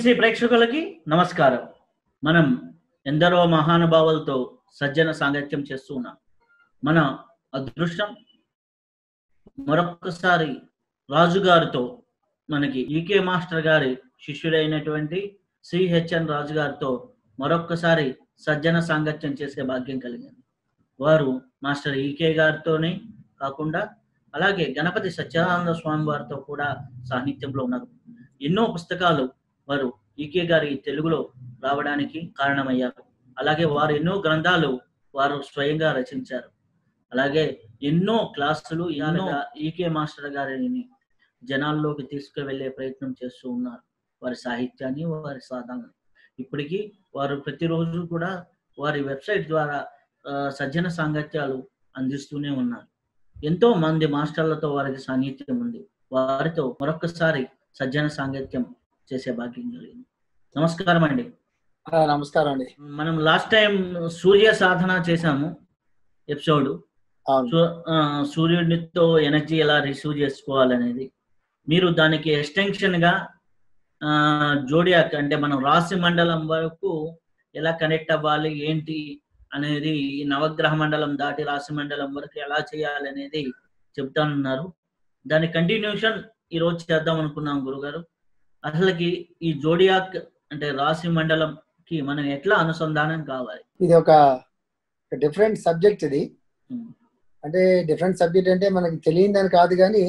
PMC ప్రేక్షకులకి నమస్కారం మనం ఎందరో మహానుభావులతో సజ్జన సాంగత్యం చేస్తూ ఉన్నాం మన అదృష్టం మరొక్కసారి రాజుగారితో మనకి ఈకే మాస్టర్ గారి శిష్యుడైనటువంటి సిహెచ్ఎన్ రాజు గారితో మరొక్కసారి సజ్జన సాంగత్యం చేసే భాగ్యం కలిగింది వారు మాస్టర్ ఈకే గారితోనే కాకుండా అలాగే గణపతి సత్యానంద స్వామి వారితో కూడా సాహిత్యంలో ఉన్నారు ఎన్నో పుస్తకాలు వారు ఈకే గారి తెలుగులో రావడానికి కారణమయ్యారు అలాగే వారు ఎన్నో గ్రంథాలు వారు స్వయంగా రచించారు అలాగే ఎన్నో క్లాసులు ఎన్నో ఈకే మాస్టర్ గారిని జనాల్లోకి తీసుకువెళ్ళే ప్రయత్నం చేస్తూ ఉన్నారు వారి సాహిత్యాన్ని వారి సాధనని ఇప్పటికీ వారు ప్రతిరోజు కూడా వారి వెబ్సైట్ ద్వారా ఆ, సజ్జన సాంగత్యాలు అందిస్తూనే ఉన్నారు ఎంతో మంది మాస్టర్లతో వారికి సాన్నిధ్యం ఉంది వారితో మరొకసారి సజ్జన సాంగత్యం చేసే భాగ్యం కలిగింది నమస్కారం అండి ఆ, నమస్కారం అండి మనం లాస్ట్ టైం సూర్య సాధన చేశాము ఎపిసోడ్ అవును సూ- ఆ, సూర్యుడితో ఎనర్జీ ఎలా రిసీవ్ చేసుకోవాలనేది మీరు దానికి ఎక్స్టెన్షన్ గా ఆ, జోడియాక్ అంటే మనం రాశి మండలం వరకు ఎలా కనెక్ట్ అవ్వాలి ఏంటి అనేది ఈ నవగ్రహ మండలం దాటి రాశి మండలం వరకు ఎలా చేయాలి అనేది చెప్తానన్నారు దాని కంటిన్యూషన్ ఈ రోజు చేద్దాం అనుకున్నాం గురుగారు అసలుకి ఈ జోడియాక్ అంటే రాశి మండలంకి మనం ఎట్లా అనుసంధానం కావాలి ఇది ఒక డిఫరెంట్ సబ్జెక్ట్ ఇది ఉమ్, అంటే డిఫరెంట్ సబ్జెక్ట్ అంటే మనకి తెలియదని కాదు కానీ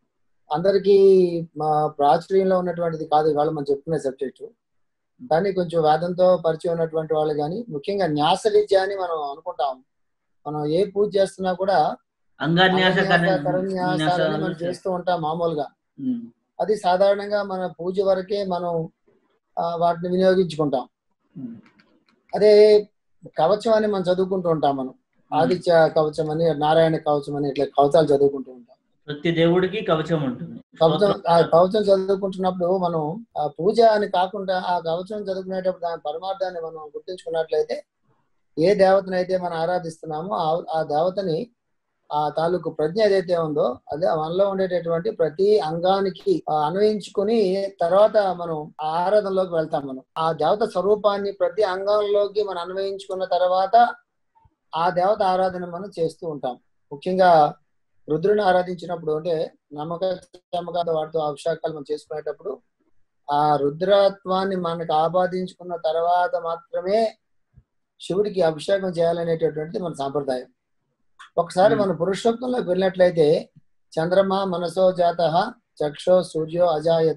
అందరికీ మా ప్రాచుర్యంలో ఉన్నటువంటిది కాదు ఇవాళ మనం చెప్పుకునే సబ్జెక్టు కానీ కొంచెం వేదంతో పరిచయం ఉన్నటువంటి వాళ్ళు కానీ ముఖ్యంగా న్యాస విద్య అని మనం అనుకుంటాం మనం ఏ పూజ చేస్తున్నా కూడా అంగాన్యాస అన్యాస, కరణ్యాస కరణ్యాసాలని మనం చేస్తూ ఉంటాం మామూలుగా ఉమ్, అది సాధారణంగా మన పూజ వరకే మనం ఆ, వాటిని వినియోగించుకుంటాం ఉమ్. అదే కవచం అని మనం చదువుకుంటూ ఉంటాం మనం ఆదిత్య కవచం అని నారాయణ కవచం అని ఇట్లా కవచాలు చదువుకుంటూ ఉంటాం ప్రతి దేవుడికి కవచం ఉంటుంది కవచం ఆ కవచం చదువుకుంటున్నప్పుడు మనం ఆ పూజ అని కాకుండా ఆ కవచం చదువుకునేటప్పుడు దాని పరమార్థాన్ని మనం గుర్తించుకున్నట్లయితే ఏ దేవతనైతే మనం ఆరాధిస్తున్నామో ఆ- ఆ దేవతని ఆ తాలూకు ప్రజ్ఞ ఏదైతే ఉందో అదే మనలో ఉండేటటువంటి ప్రతి అంగానికి ఆ అన్వయించుకుని తర్వాత మనం ఆ ఆరాధనలోకి వెళ్తాం మనం ఆ దేవత స్వరూపాన్ని ప్రతి అంగంలోకి మనం అన్వయించుకున్న తర్వాత ఆ దేవత ఆరాధన మనం చేస్తూ ఉంటాం ముఖ్యంగా రుద్రుని ఆరాధించినప్పుడు అంటే నమ్మక చమకాల వాటితో అభిషేకాలు మనం చేసుకునేటప్పుడు ఆ రుద్రత్వాన్ని మనకు ఆపాదించుకున్న తర్వాత మాత్రమే శివుడికి అభిషేకం చేయాలనేటటువంటిది మన సాంప్రదాయం ఒకసారి Hmm. మన పురుషోత్తంలోకి వెళ్ళినట్లయితే చంద్రమ మనసో జాత చక్షో సూర్యో అజాయత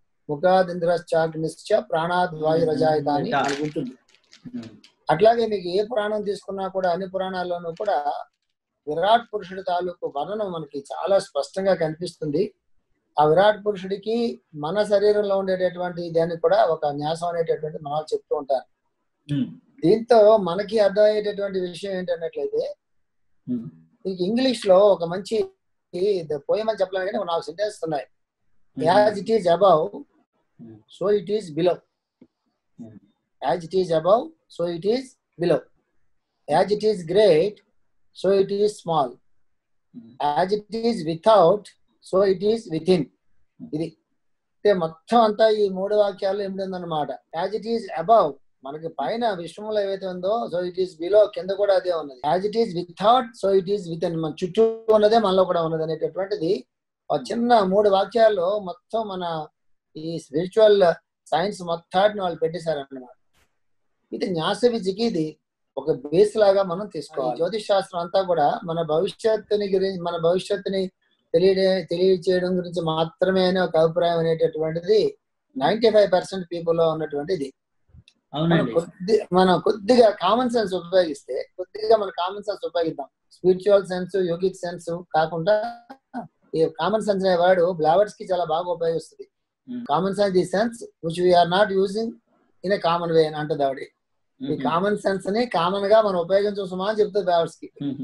ముఖాదింద్రశ్చాగ్నిశ్చ ప్రాణాద్వాయురజాయత అని Hmm. మనకు ఉంటుంది ఉమ్, అట్లాగే మీకు ఏ పురాణం తీసుకున్నా కూడా అన్ని పురాణాల్లోనూ కూడా విరాట్ పురుషుడి తాలూకు వర్ణనం మనకి చాలా స్పష్టంగా కనిపిస్తుంది ఆ విరాట్ పురుషుడికి మన శరీరంలో ఉండేటటువంటి దానికి కూడా ఒక న్యాసం అనేటటువంటి మనం చెప్తూ ఉంటారు ఉమ్, దీంతో మనకి అర్థమయ్యేటటువంటి విషయం ఏంటన్నట్లయితే ఉమ్, మీకు ఇంగ్లీష్ లో ఒక మంచి పోయం అని చెప్పలేదు కానీ ఒక నాలుగు సెంటెన్స్ ఉన్నాయి um, as it is above um, so it is below um, as it is above so it is below as it is great so it is small um. As it is without so it is within ఇది అంటే మొత్తం అంతా ఈ మూడు వాక్యాలు ఏమిటందన్నమాట as it is above మనకి పైన విశ్వంలో ఏవైతే ఉందో సో ఇట్ ఈస్ బిలో కింద కూడా అదే ఉన్నది as it is without so it is within మన చుట్టూ ఉన్నదే మనలో కూడా ఉన్నది అనేటటువంటిది ఒక చిన్న మూడు వాక్యాల్లో మొత్తం మన ఈ స్పిరిచువల్ సైన్స్ మొత్తాన్ని వాళ్ళు పెట్టేశారన్నమాట ఇది న్యాస విద్యకి ఇది ఒక బేస్ లాగా మనం తీసుకోవాలి జ్యోతిష్ శాస్త్రం అంతా కూడా మన భవిష్యత్తుని గురించి మన భవిష్యత్తుని తెలియ తెలియచేయడం గురించి మాత్రమే అనే ఒక అభిప్రాయం అనేటటువంటిది నైన్టీ ఫైవ్ పర్సెంట్ పీపుల్ లో ఉన్నటువంటిది మనం అవునండి కొద్ది మనం కొద్దిగా కామన్ సెన్స్ ఉపయోగిస్తే కొద్దిగా మన కామన్ సెన్స్ ఉపయోగిద్దాం స్పిరిచువల్ సెన్స్ యోగిక్ సెన్స్ కాకుండా ఈ కామన్ సెన్స్ అనే వర్డ్ బ్లావర్స్ కి చాలా బాగా ఉపయోగిస్తుంది Hmm. Common sense the sense which we are not using in a common way అని అంటుంది ఆవిడ ఈ ఉమ్, కామన్ సెన్స్ ని కామన్ గా మనం ఉపయోగించమా అని చెప్తుంది బ్లావర్స్ కి ఉమ్,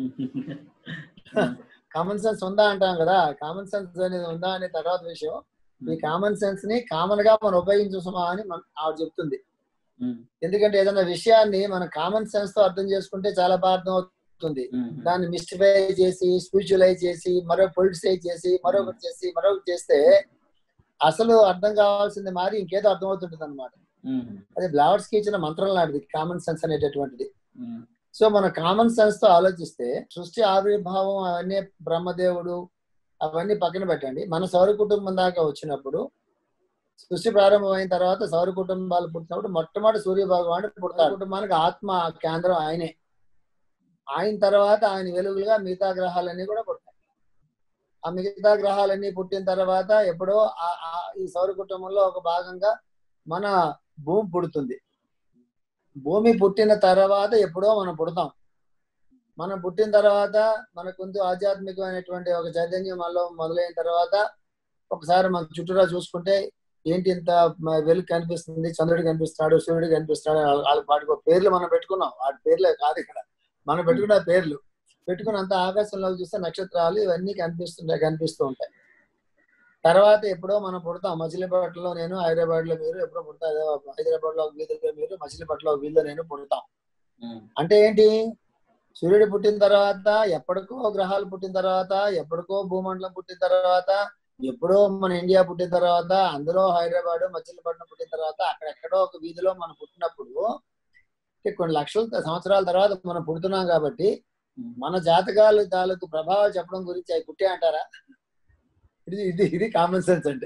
ఉమ్, కామన్ సెన్స్ ఉందా అంటాం కదా కామన్ సెన్స్ అనేది ఉందా అనే తర్వాత విషయం ఈ కామన్ సెన్స్ ని కామన్ గా మనం ఉపయోగించమా అని మన ఆవిడ చెప్తుంది ఉమ్, ఎందుకంటే ఏదైనా విషయాన్ని మనం కామన్ సెన్స్ తో అర్థం చేసుకుంటే చాలా బాగా అర్థం అవుతుంది ఉమ్, దాన్ని మిస్టిఫై చేసి స్పిరిచువలైజ్ చేసి మరో పొలిటిసైజ్ చేసి మరొకటి చేసి మరొకటి చేస్తే అసలు అర్థం కావాల్సింది మారి ఇంకేదో అర్థం అవుతుంటుంది అనమాట ఉమ్, అది బ్లావర్స్ కి ఇచ్చిన మంత్రం లాంటిది కామన్ సెన్స్ అనేటటువంటిది ఉమ్, సో మన కామన్ సెన్స్ తో ఆలోచిస్తే సృష్టి ఆవిర్భావం అవన్నీ బ్రహ్మదేవుడు అవన్నీ పక్కన పెట్టండి మన సౌర కుటుంబం దాకా వచ్చినప్పుడు సృష్టి ప్రారంభమైన తర్వాత సౌర కుటుంబాలు పుట్టినప్పుడు మొట్టమొదటి సూర్య భగవానుడు పుడతాడు కుటుంబానికి ఆత్మ కేంద్రం ఆయనే ఆయన తర్వాత ఆయన వెలుగులుగా మిగతా గ్రహాలన్నీ కూడా పుడతాయి ఆ మిగతా గ్రహాలన్నీ పుట్టిన తర్వాత ఎప్పుడో ఆ- ఆ- ఈ సౌర కుటుంబంలో ఒక భాగంగా మన భూమి పుడుతుంది భూమి పుట్టిన తర్వాత ఎప్పుడో మనం పుడతాం మనం పుట్టిన తర్వాత మనకుంది ఆధ్యాత్మికమైనటువంటి ఒక చైతన్యం మనలో మొదలైన తర్వాత ఒకసారి మన చుట్టూరా చూసుకుంటే ఏంటి ఇంత మ- వెలుగు కనిపిస్తుంది చంద్రుడు కనిపిస్తున్నాడు సూర్యుడు కనిపిస్తున్నాడు వాళ్ళ- వాళ్ళ వాటికి ఒక పేర్లు మనం పెట్టుకున్నాం వాటి పేర్లే కాదు ఇక్కడ మనం పెట్టుకున్న పేర్లు పెట్టుకున్నంత ఆకాశంలో చూస్తే నక్షత్రాలు ఇవన్నీ కనిపిస్తుంటాయి కనిపిస్తూ ఉంటాయి తర్వాత ఎప్పుడో మనం పుడతాం మచిలీపట్నంలో నేను హైదరాబాద్ లో మీరు ఎప్పుడో పుడతా హైదరాబాద్ లో ఒక వీధిలో మీరు మచిలీపట్నంలో ఒక వీధిలో నేను పుడతాం ఉమ్, అంటే ఏంటి సూర్యుడు పుట్టిన తర్వాత ఎప్పటికో గ్రహాలు పుట్టిన తర్వాత ఎప్పటికో భూమండలం పుట్టిన తర్వాత ఎప్పుడో మన ఇండియా పుట్టిన తర్వాత అందులో హైదరాబాద్ మచిలీపట్నం పుట్టిన తర్వాత అక్కడెక్కడో ఒక వీధిలో మనం పుట్టినప్పుడు అంటే కొన్ని లక్షల సంవత్సరాల తర్వాత మనం పుడుతున్నాం కాబట్టి ఉమ్. మన జాతకాలు తాలూకు ప్రభావాలు చెప్పడం గురించి అవి పుట్టే అంటారా ఇది ఇది ఇది కామన్ సెన్స్ అంటే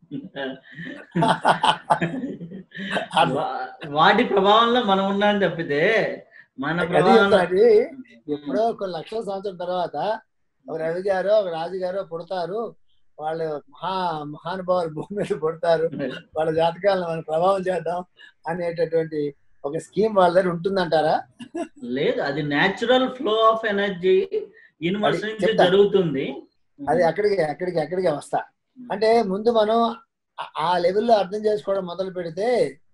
అది- వా- వాటి ప్రభావంలో మనం ఉన్నాం తప్పితే మన అది ప్రభావంలో అది ఎప్పుడో కొన్ని లక్షల సంవత్సరం తర్వాత ఒక రవి గారు ఒక రాజు గారు పుడతారు వాళ్ళు మహా మహానుభావులు భూమి మీద పుడతారు వాళ్ళ జాతకాలను మనం ప్రభావం చేద్దాం అనేటటువంటి ఒక స్కీమ్ వాళ్ళ దగ్గర ఉంటుందంటారా లేదు అది natural flow of energy universe అది నుంచి చెప్తా. జరుగుతుంది అది అక్కడికి అక్కడికి అక్కడికి వస్తా అంటే ముందు మనం ఆ- ఆ లెవెల్లో అర్థం చేసుకోవడం మొదలు పెడితే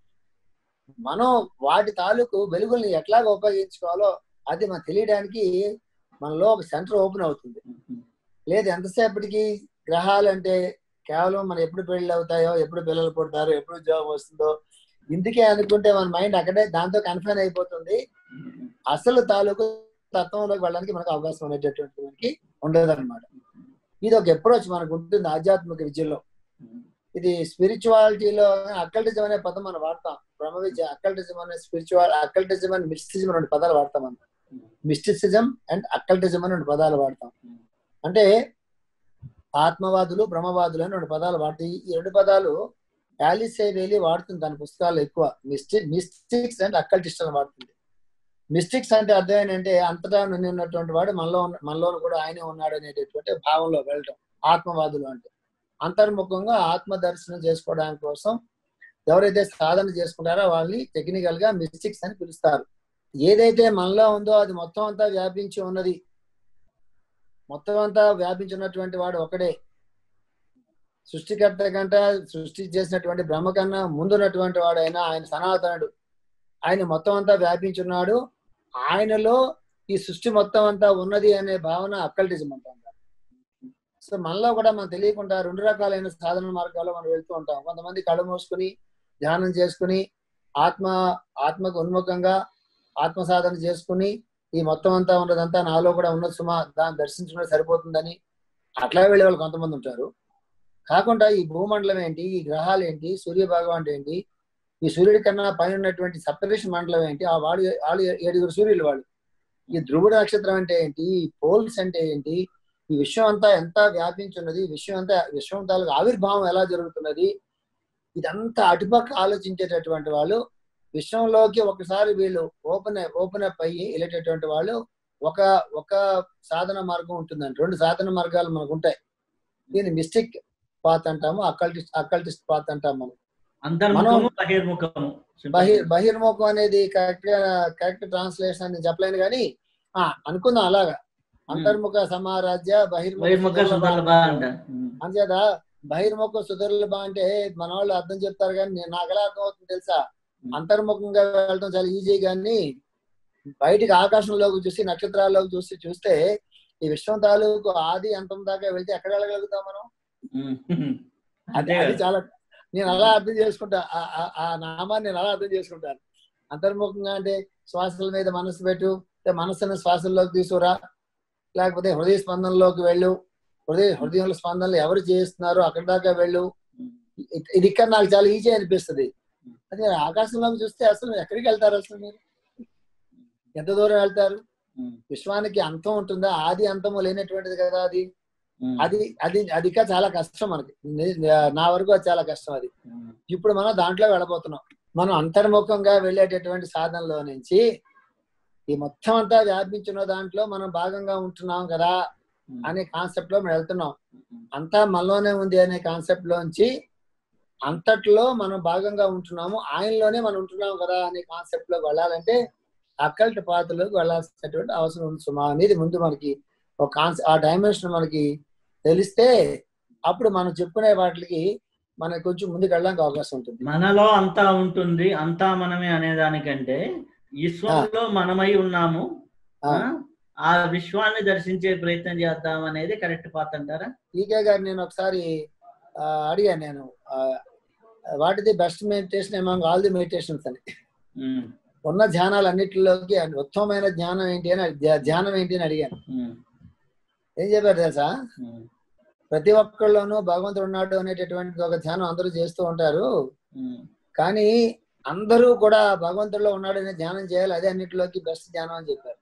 మనం వాటి తాలూకు వెలుగుల్ని ఎట్లాగ ఉపయోగించుకోవాలో అది మనం తెలియడానికి మనలో ఒక సెంటర్ ఓపెన్ అవుతుంది లేదు ఎంతసేపటికి గ్రహాలు అంటే కేవలం మనం ఎప్పుడు పెళ్లి అవుతాయో ఎప్పుడు పిల్లలు పుడతారో ఎప్పుడు జాబ్ వస్తుందో ఇందుకే అనుకుంటే మన మైండ్ అక్కడే దాంతో కన్ఫైన్ అయిపోతుంది అసలు తాలూకు తత్వంలోకి వెళ్ళడానికి మనకు అవకాశం అనేటటువంటి మనకి ఉండదు అనమాట ఇది ఒక అప్రోచ్ మనకు ఉంటుంది ఆధ్యాత్మిక విద్యలో ఇది స్పిరిచువాలిటీలో అక్కల్టిజం అనే పదం మనం వాడతాం బ్రహ్మ విద్య అక్కల్టిజం అనే స్పిరిచువల్ అక్కల్టిజం అండ్ మిస్టిజం రెండు పదాలు వాడతాం మనం మిస్టిసిజం అండ్ అక్కల్టిజం అని రెండు పదాలు వాడతాం అంటే ఆత్మవాదులు బ్రహ్మవాదులు అని రెండు పదాలు వాడతాయి ఈ రెండు పదాలు యాలిస్ వేలి వాడుతుంది తన పుస్తకాల్లో ఎక్కువ మిస్టి మిస్టిక్స్ అండ్ అక్కల్టిస్ట్ అని వాడుతుంది మిస్టిక్స్ అంటే అర్థం ఏంటంటే అంతటా నిండి ఉన్నటువంటి వాడు మనలో ఉన్న- మనలో కూడా ఆయనే ఉన్నాడు అనేటటువంటి భావంలో వెళ్ళటం ఆత్మవాదులు అంటే అంతర్ముఖంగా ఆత్మ దర్శనం చేసుకోవడానికి కోసం ఎవరైతే సాధన చేసుకుంటారో వాళ్ళని టెక్నికల్ గా మిస్టిక్స్ అని పిలుస్తారు ఏదైతే మనలో ఉందో అది మొత్తం అంతా వ్యాపించి ఉన్నది మొత్తం అంతా వ్యాపించి ఉన్నటువంటి వాడు ఒకడే సృష్టికర్త కంట సృష్టి చేసినటువంటి బ్రహ్మ కన్నా ముందున్నటువంటి వాడు అయినా ఆయన సనాతనుడు ఆయన మొత్తం అంతా వ్యాపించున్నాడు ఆయనలో ఈ సృష్టి మొత్తం అంతా ఉన్నది అనే భావన అక్కల్టిజం అంటాం సో మనలో కూడా మనం తెలియకుండా రెండు రకాలైన సాధన మార్గాల్లో మనం వెళ్తూ ఉంటాం కొంతమంది కళ్ళు మూసుకుని ధ్యానం చేసుకుని ఆత్మ ఆత్మకు ఉన్ముఖంగా ఆత్మ సాధన చేసుకుని ఈ మొత్తం అంతా ఉన్నదంతా నాలో కూడా ఉన్నది సుమా దాన్ని దర్శించుకుంటే సరిపోతుందని అట్లా వెళ్ళే వాళ్ళు కొంతమంది ఉంటారు కాకుండా ఈ భూమండలం ఏంటి ఈ గ్రహాలు ఏంటి సూర్య భగవానుడు ఏంటి ఈ సూర్యుడి కన్నా పైన ఉన్నటువంటి సప్తరిష మండలం ఏంటి ఆ వాడు వాళ్ళు ఏడుగురు సూర్యులు వాళ్ళు ఈ ధ్రువుడు నక్షత్రం అంటే ఏంటి ఈ పోల్స్ అంటే ఏంటి ఈ విశ్వం అంతా ఎంత వ్యాపించున్నది ఈ విశ్వం అంతా విశ్వం తాలూకు ఆవిర్భావం ఎలా జరుగుతున్నది ఇదంతా అటుపక్క ఆలోచించేటటువంటి వాళ్ళు విశ్వంలోకి ఒకసారి వీళ్ళు ఓపెన్ ఓపెన్ అప్ అయ్యి వెళ్ళేటటువంటి వాళ్ళు ఒక ఒక సాధన మార్గం ఉంటుందండి రెండు సాధన మార్గాలు మనకు ఉంటాయి దీన్ని మిస్టిక్ పాత్ అంటాము అకల్టిస్ట్ అకల్టిస్ట్ పాత్ అంటాము మనం అంతర్ముఖము బహిర్ముఖము బహిర్ బహిర్ముఖం అనేది కరెక్ట్ గా కరెక్ట్ ట్రాన్స్లేషన్ అని చెప్పలేను కానీ ఆ అనుకుందాం అలాగా అంతర్ముఖ సమారాజ్య బహిర్ముఖ బహిర్ముఖ సుదర్భ అంట అంతేత బహిర్ముఖ సుధరులభ అంటే మన వాళ్ళు అర్థం చెప్తారు కానీ నేను నాకు ఎలా అర్థం అవుతుంది తెలుసా అంతర్ముఖంగా వెళ్ళడం చాలా ఈజీ కానీ బయటికి ఆకాశంలోకి చూసి నక్షత్రాల్లోకి చూసి చూస్తే ఈ విశ్వం తాలూకు ఆది అంతం దాకా వెళ్తే ఎక్కడ వెళ్ళగలుగుతాం మనం అది అది చాలా నేను అలా అర్థం చేసుకుంటా ఆ- ఆ- ఆ నామాన్ని నేను అలా అర్థం చేసుకుంటాను అంతర్ముఖంగా అంటే శ్వాసల మీద మనసు పెట్టు అంటే మనసును శ్వాసల్లోకి తీసుకురా లేకపోతే హృదయ స్పందనలోకి వెళ్ళు హృదయ హృదయంలో స్పందనలు ఎవరు చేస్తున్నారో అక్కడి దాకా వెళ్ళు ఇ- ఇది ఇక్కడ నాకు చాలా ఈజీ అనిపిస్తుంది అదే ఆకాశంలోకి చూస్తే అసలు ఎక్కడికి వెళ్తారు అసలు మీరు ఎంత దూరం వెళ్తారు ఉమ్, విశ్వానికి అంతం ఉంటుందా ఆది అంతము లేనటువంటిది కదా అది ఉమ్, అది అది అది ఇంకా చాలా కష్టం మనకి నే- నా వరకు అది చాలా కష్టం అది ఉమ్, ఇప్పుడు మనం దాంట్లో వెళ్ళబోతున్నాం మనం అంతర్ముఖంగా వెళ్ళేటటువంటి సాధనలో నుంచి ఈ మొత్తం అంతా వ్యాపించిన దాంట్లో మనం భాగంగా ఉంటున్నాం కదా ఉమ్, అనే కాన్సెప్ట్ లో మనం వెళ్తున్నాం ఉమ్, అంతా మనలోనే ఉంది అనే కాన్సెప్ట్ లోంచి అంతట్లో మనం భాగంగా ఉంటున్నాము ఆయనలోనే మనం ఉంటున్నాం కదా అనే కాన్సెప్ట్ లోకి వెళ్ళాలంటే అక్కల్ట్ పాత్రలోకి వెళ్ళాల్సినటువంటి అవసరం ఉంది సుమా అనేది ముందు మనకి ఒక కాన్సెప్ట్ ఆ డైమెన్షన్ మనకి తెలిస్తే అప్పుడు మనం చెప్పుకునే వాటికి మనకి కొంచెం ముందుకు వెళ్ళడానికి అవకాశం ఉంటుంది మనలో అంతా ఉంటుంది అంతా మనమే అనేదానికంటే విశ్వంలో మనమై ఉన్నాము ఆ. ఆ, ఆ విశ్వాన్ని దర్శించే ప్రయత్నం చేద్దాం అనేది కరెక్ట్ పాత్ అంటారా ఈకే గారు నేను ఒకసారి ఆ, అడిగాను నేను what the best meditation among all the meditations అని ఉమ్, ఉన్న ధ్యానాలు అన్నిటిలోకి ఉత్తమమైన ధ్యానం ఏంటి అని అడి- ధ్యా- ధ్యానం ఏంటి అని అడిగాను ఉమ్, ఏం చెప్పారు తెలుసా ఉమ్, ప్రతి ఒక్కళ్ళలోనూ భగవంతుడు ఉన్నాడు అనేటటువంటి ఒక ధ్యానం అందరూ చేస్తూ ఉంటారు ఉమ్, కానీ అందరూ కూడా భగవంతుడిలో ఉన్నాడు అనే ధ్యానం చేయాలి అదే అన్నిటిలోకి బెస్ట్ ధ్యానం అని చెప్పారు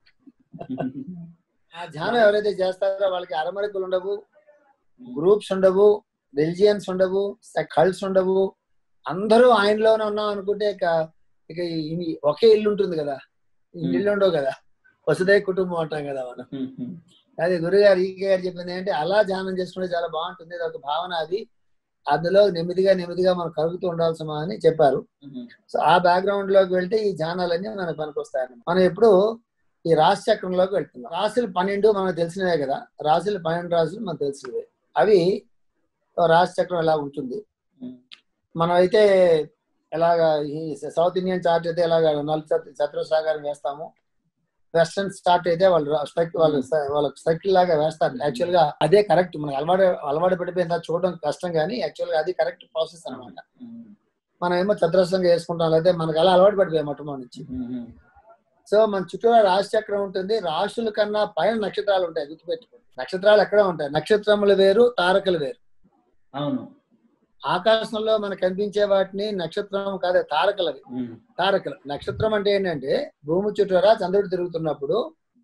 ఆ ధ్యానం ఎవరైతే చేస్తారో వాళ్ళకి అరమరికలు ఉండవు గ్రూప్స్ ఉండవు రిలిజియన్స్ ఉండవు కల్ట్స్ ఉండవు అందరూ ఆయనలోనే ఉన్నాం అనుకుంటే ఇక ఇక ఈ- ఒకే ఇల్లు ఉంటుంది కదా ఈ Hmm. ఇల్లు ఉండవు కదా వసుదై కుటుంబం అంటాం కదా మనం ఉమ్, ఉమ్, అదే గురుగారు ఈకే గారు చెప్పింది ఏంటంటే అలా ధ్యానం చేసుకుంటే చాలా బాగుంటుంది అది ఒక భావన అది అందులో నెమ్మదిగా నెమ్మదిగా మనం కలుగుతూ ఉండాల్సమా అని చెప్పారు ఉమ్, సో ఆ బ్యాక్గ్రౌండ్ లోకి వెళ్తే ఈ ధ్యానాలన్నీ మనకు పనికొస్తాయి మనం ఎప్పుడు ఈ రాశి చక్రంలోకి వెళ్తున్నాం రాశులు పన్నెండు మనకు తెలిసినవే కదా రాశులు పన్నెండు రాశులు మనకు తెలిసినవే అవి ఓ రాశి చక్రం ఎలా ఉంటుంది ఉమ్, మనం అయితే ఎలాగా ఈ సౌత్ ఇండియన్ చార్ట్ అయితే ఎలాగ నలుగు చతురస్రాగారం వేస్తాము వెస్టర్న్ చార్ట్ అయితే వాళ్ళు స్ట్రక్ వాళ్ళు వాళ్ళకి సర్కిల్ లాగా వేస్తారు యాక్చువల్ గా అదే కరెక్ట్ మనకి అలవాటు అలవాటు పడిపోయిన తర్వాత చూడడం కష్టం కానీ యాక్చువల్ గా అది కరెక్ట్ ప్రాసెస్ అన్నమాట ఉమ్, మనం ఏమో చతురస్రంగా వేసుకుంటాం లేదా మనకి అలా అలవాటు పడిపోయాం మొట్టమొదటి నుంచి ఉమ్, ఉమ్, సో మన చుట్టూరా రాశి చక్రం ఉంటుంది రాశుల కన్నా పైన నక్షత్రాలు ఉంటాయి గుర్తుపెట్టుకోండి నక్షత్రాలు ఎక్కడ ఉంటాయి నక్షత్రములు వేరు తారకలు వేరు అవును ఆకాశంలో మనకు కనిపించే వాటిని నక్షత్రం కాదే తారకలు అవి ఉమ్, తారకలు నక్షత్రం అంటే ఏంటంటే భూమి చుట్టూరా చంద్రుడు తిరుగుతున్నప్పుడు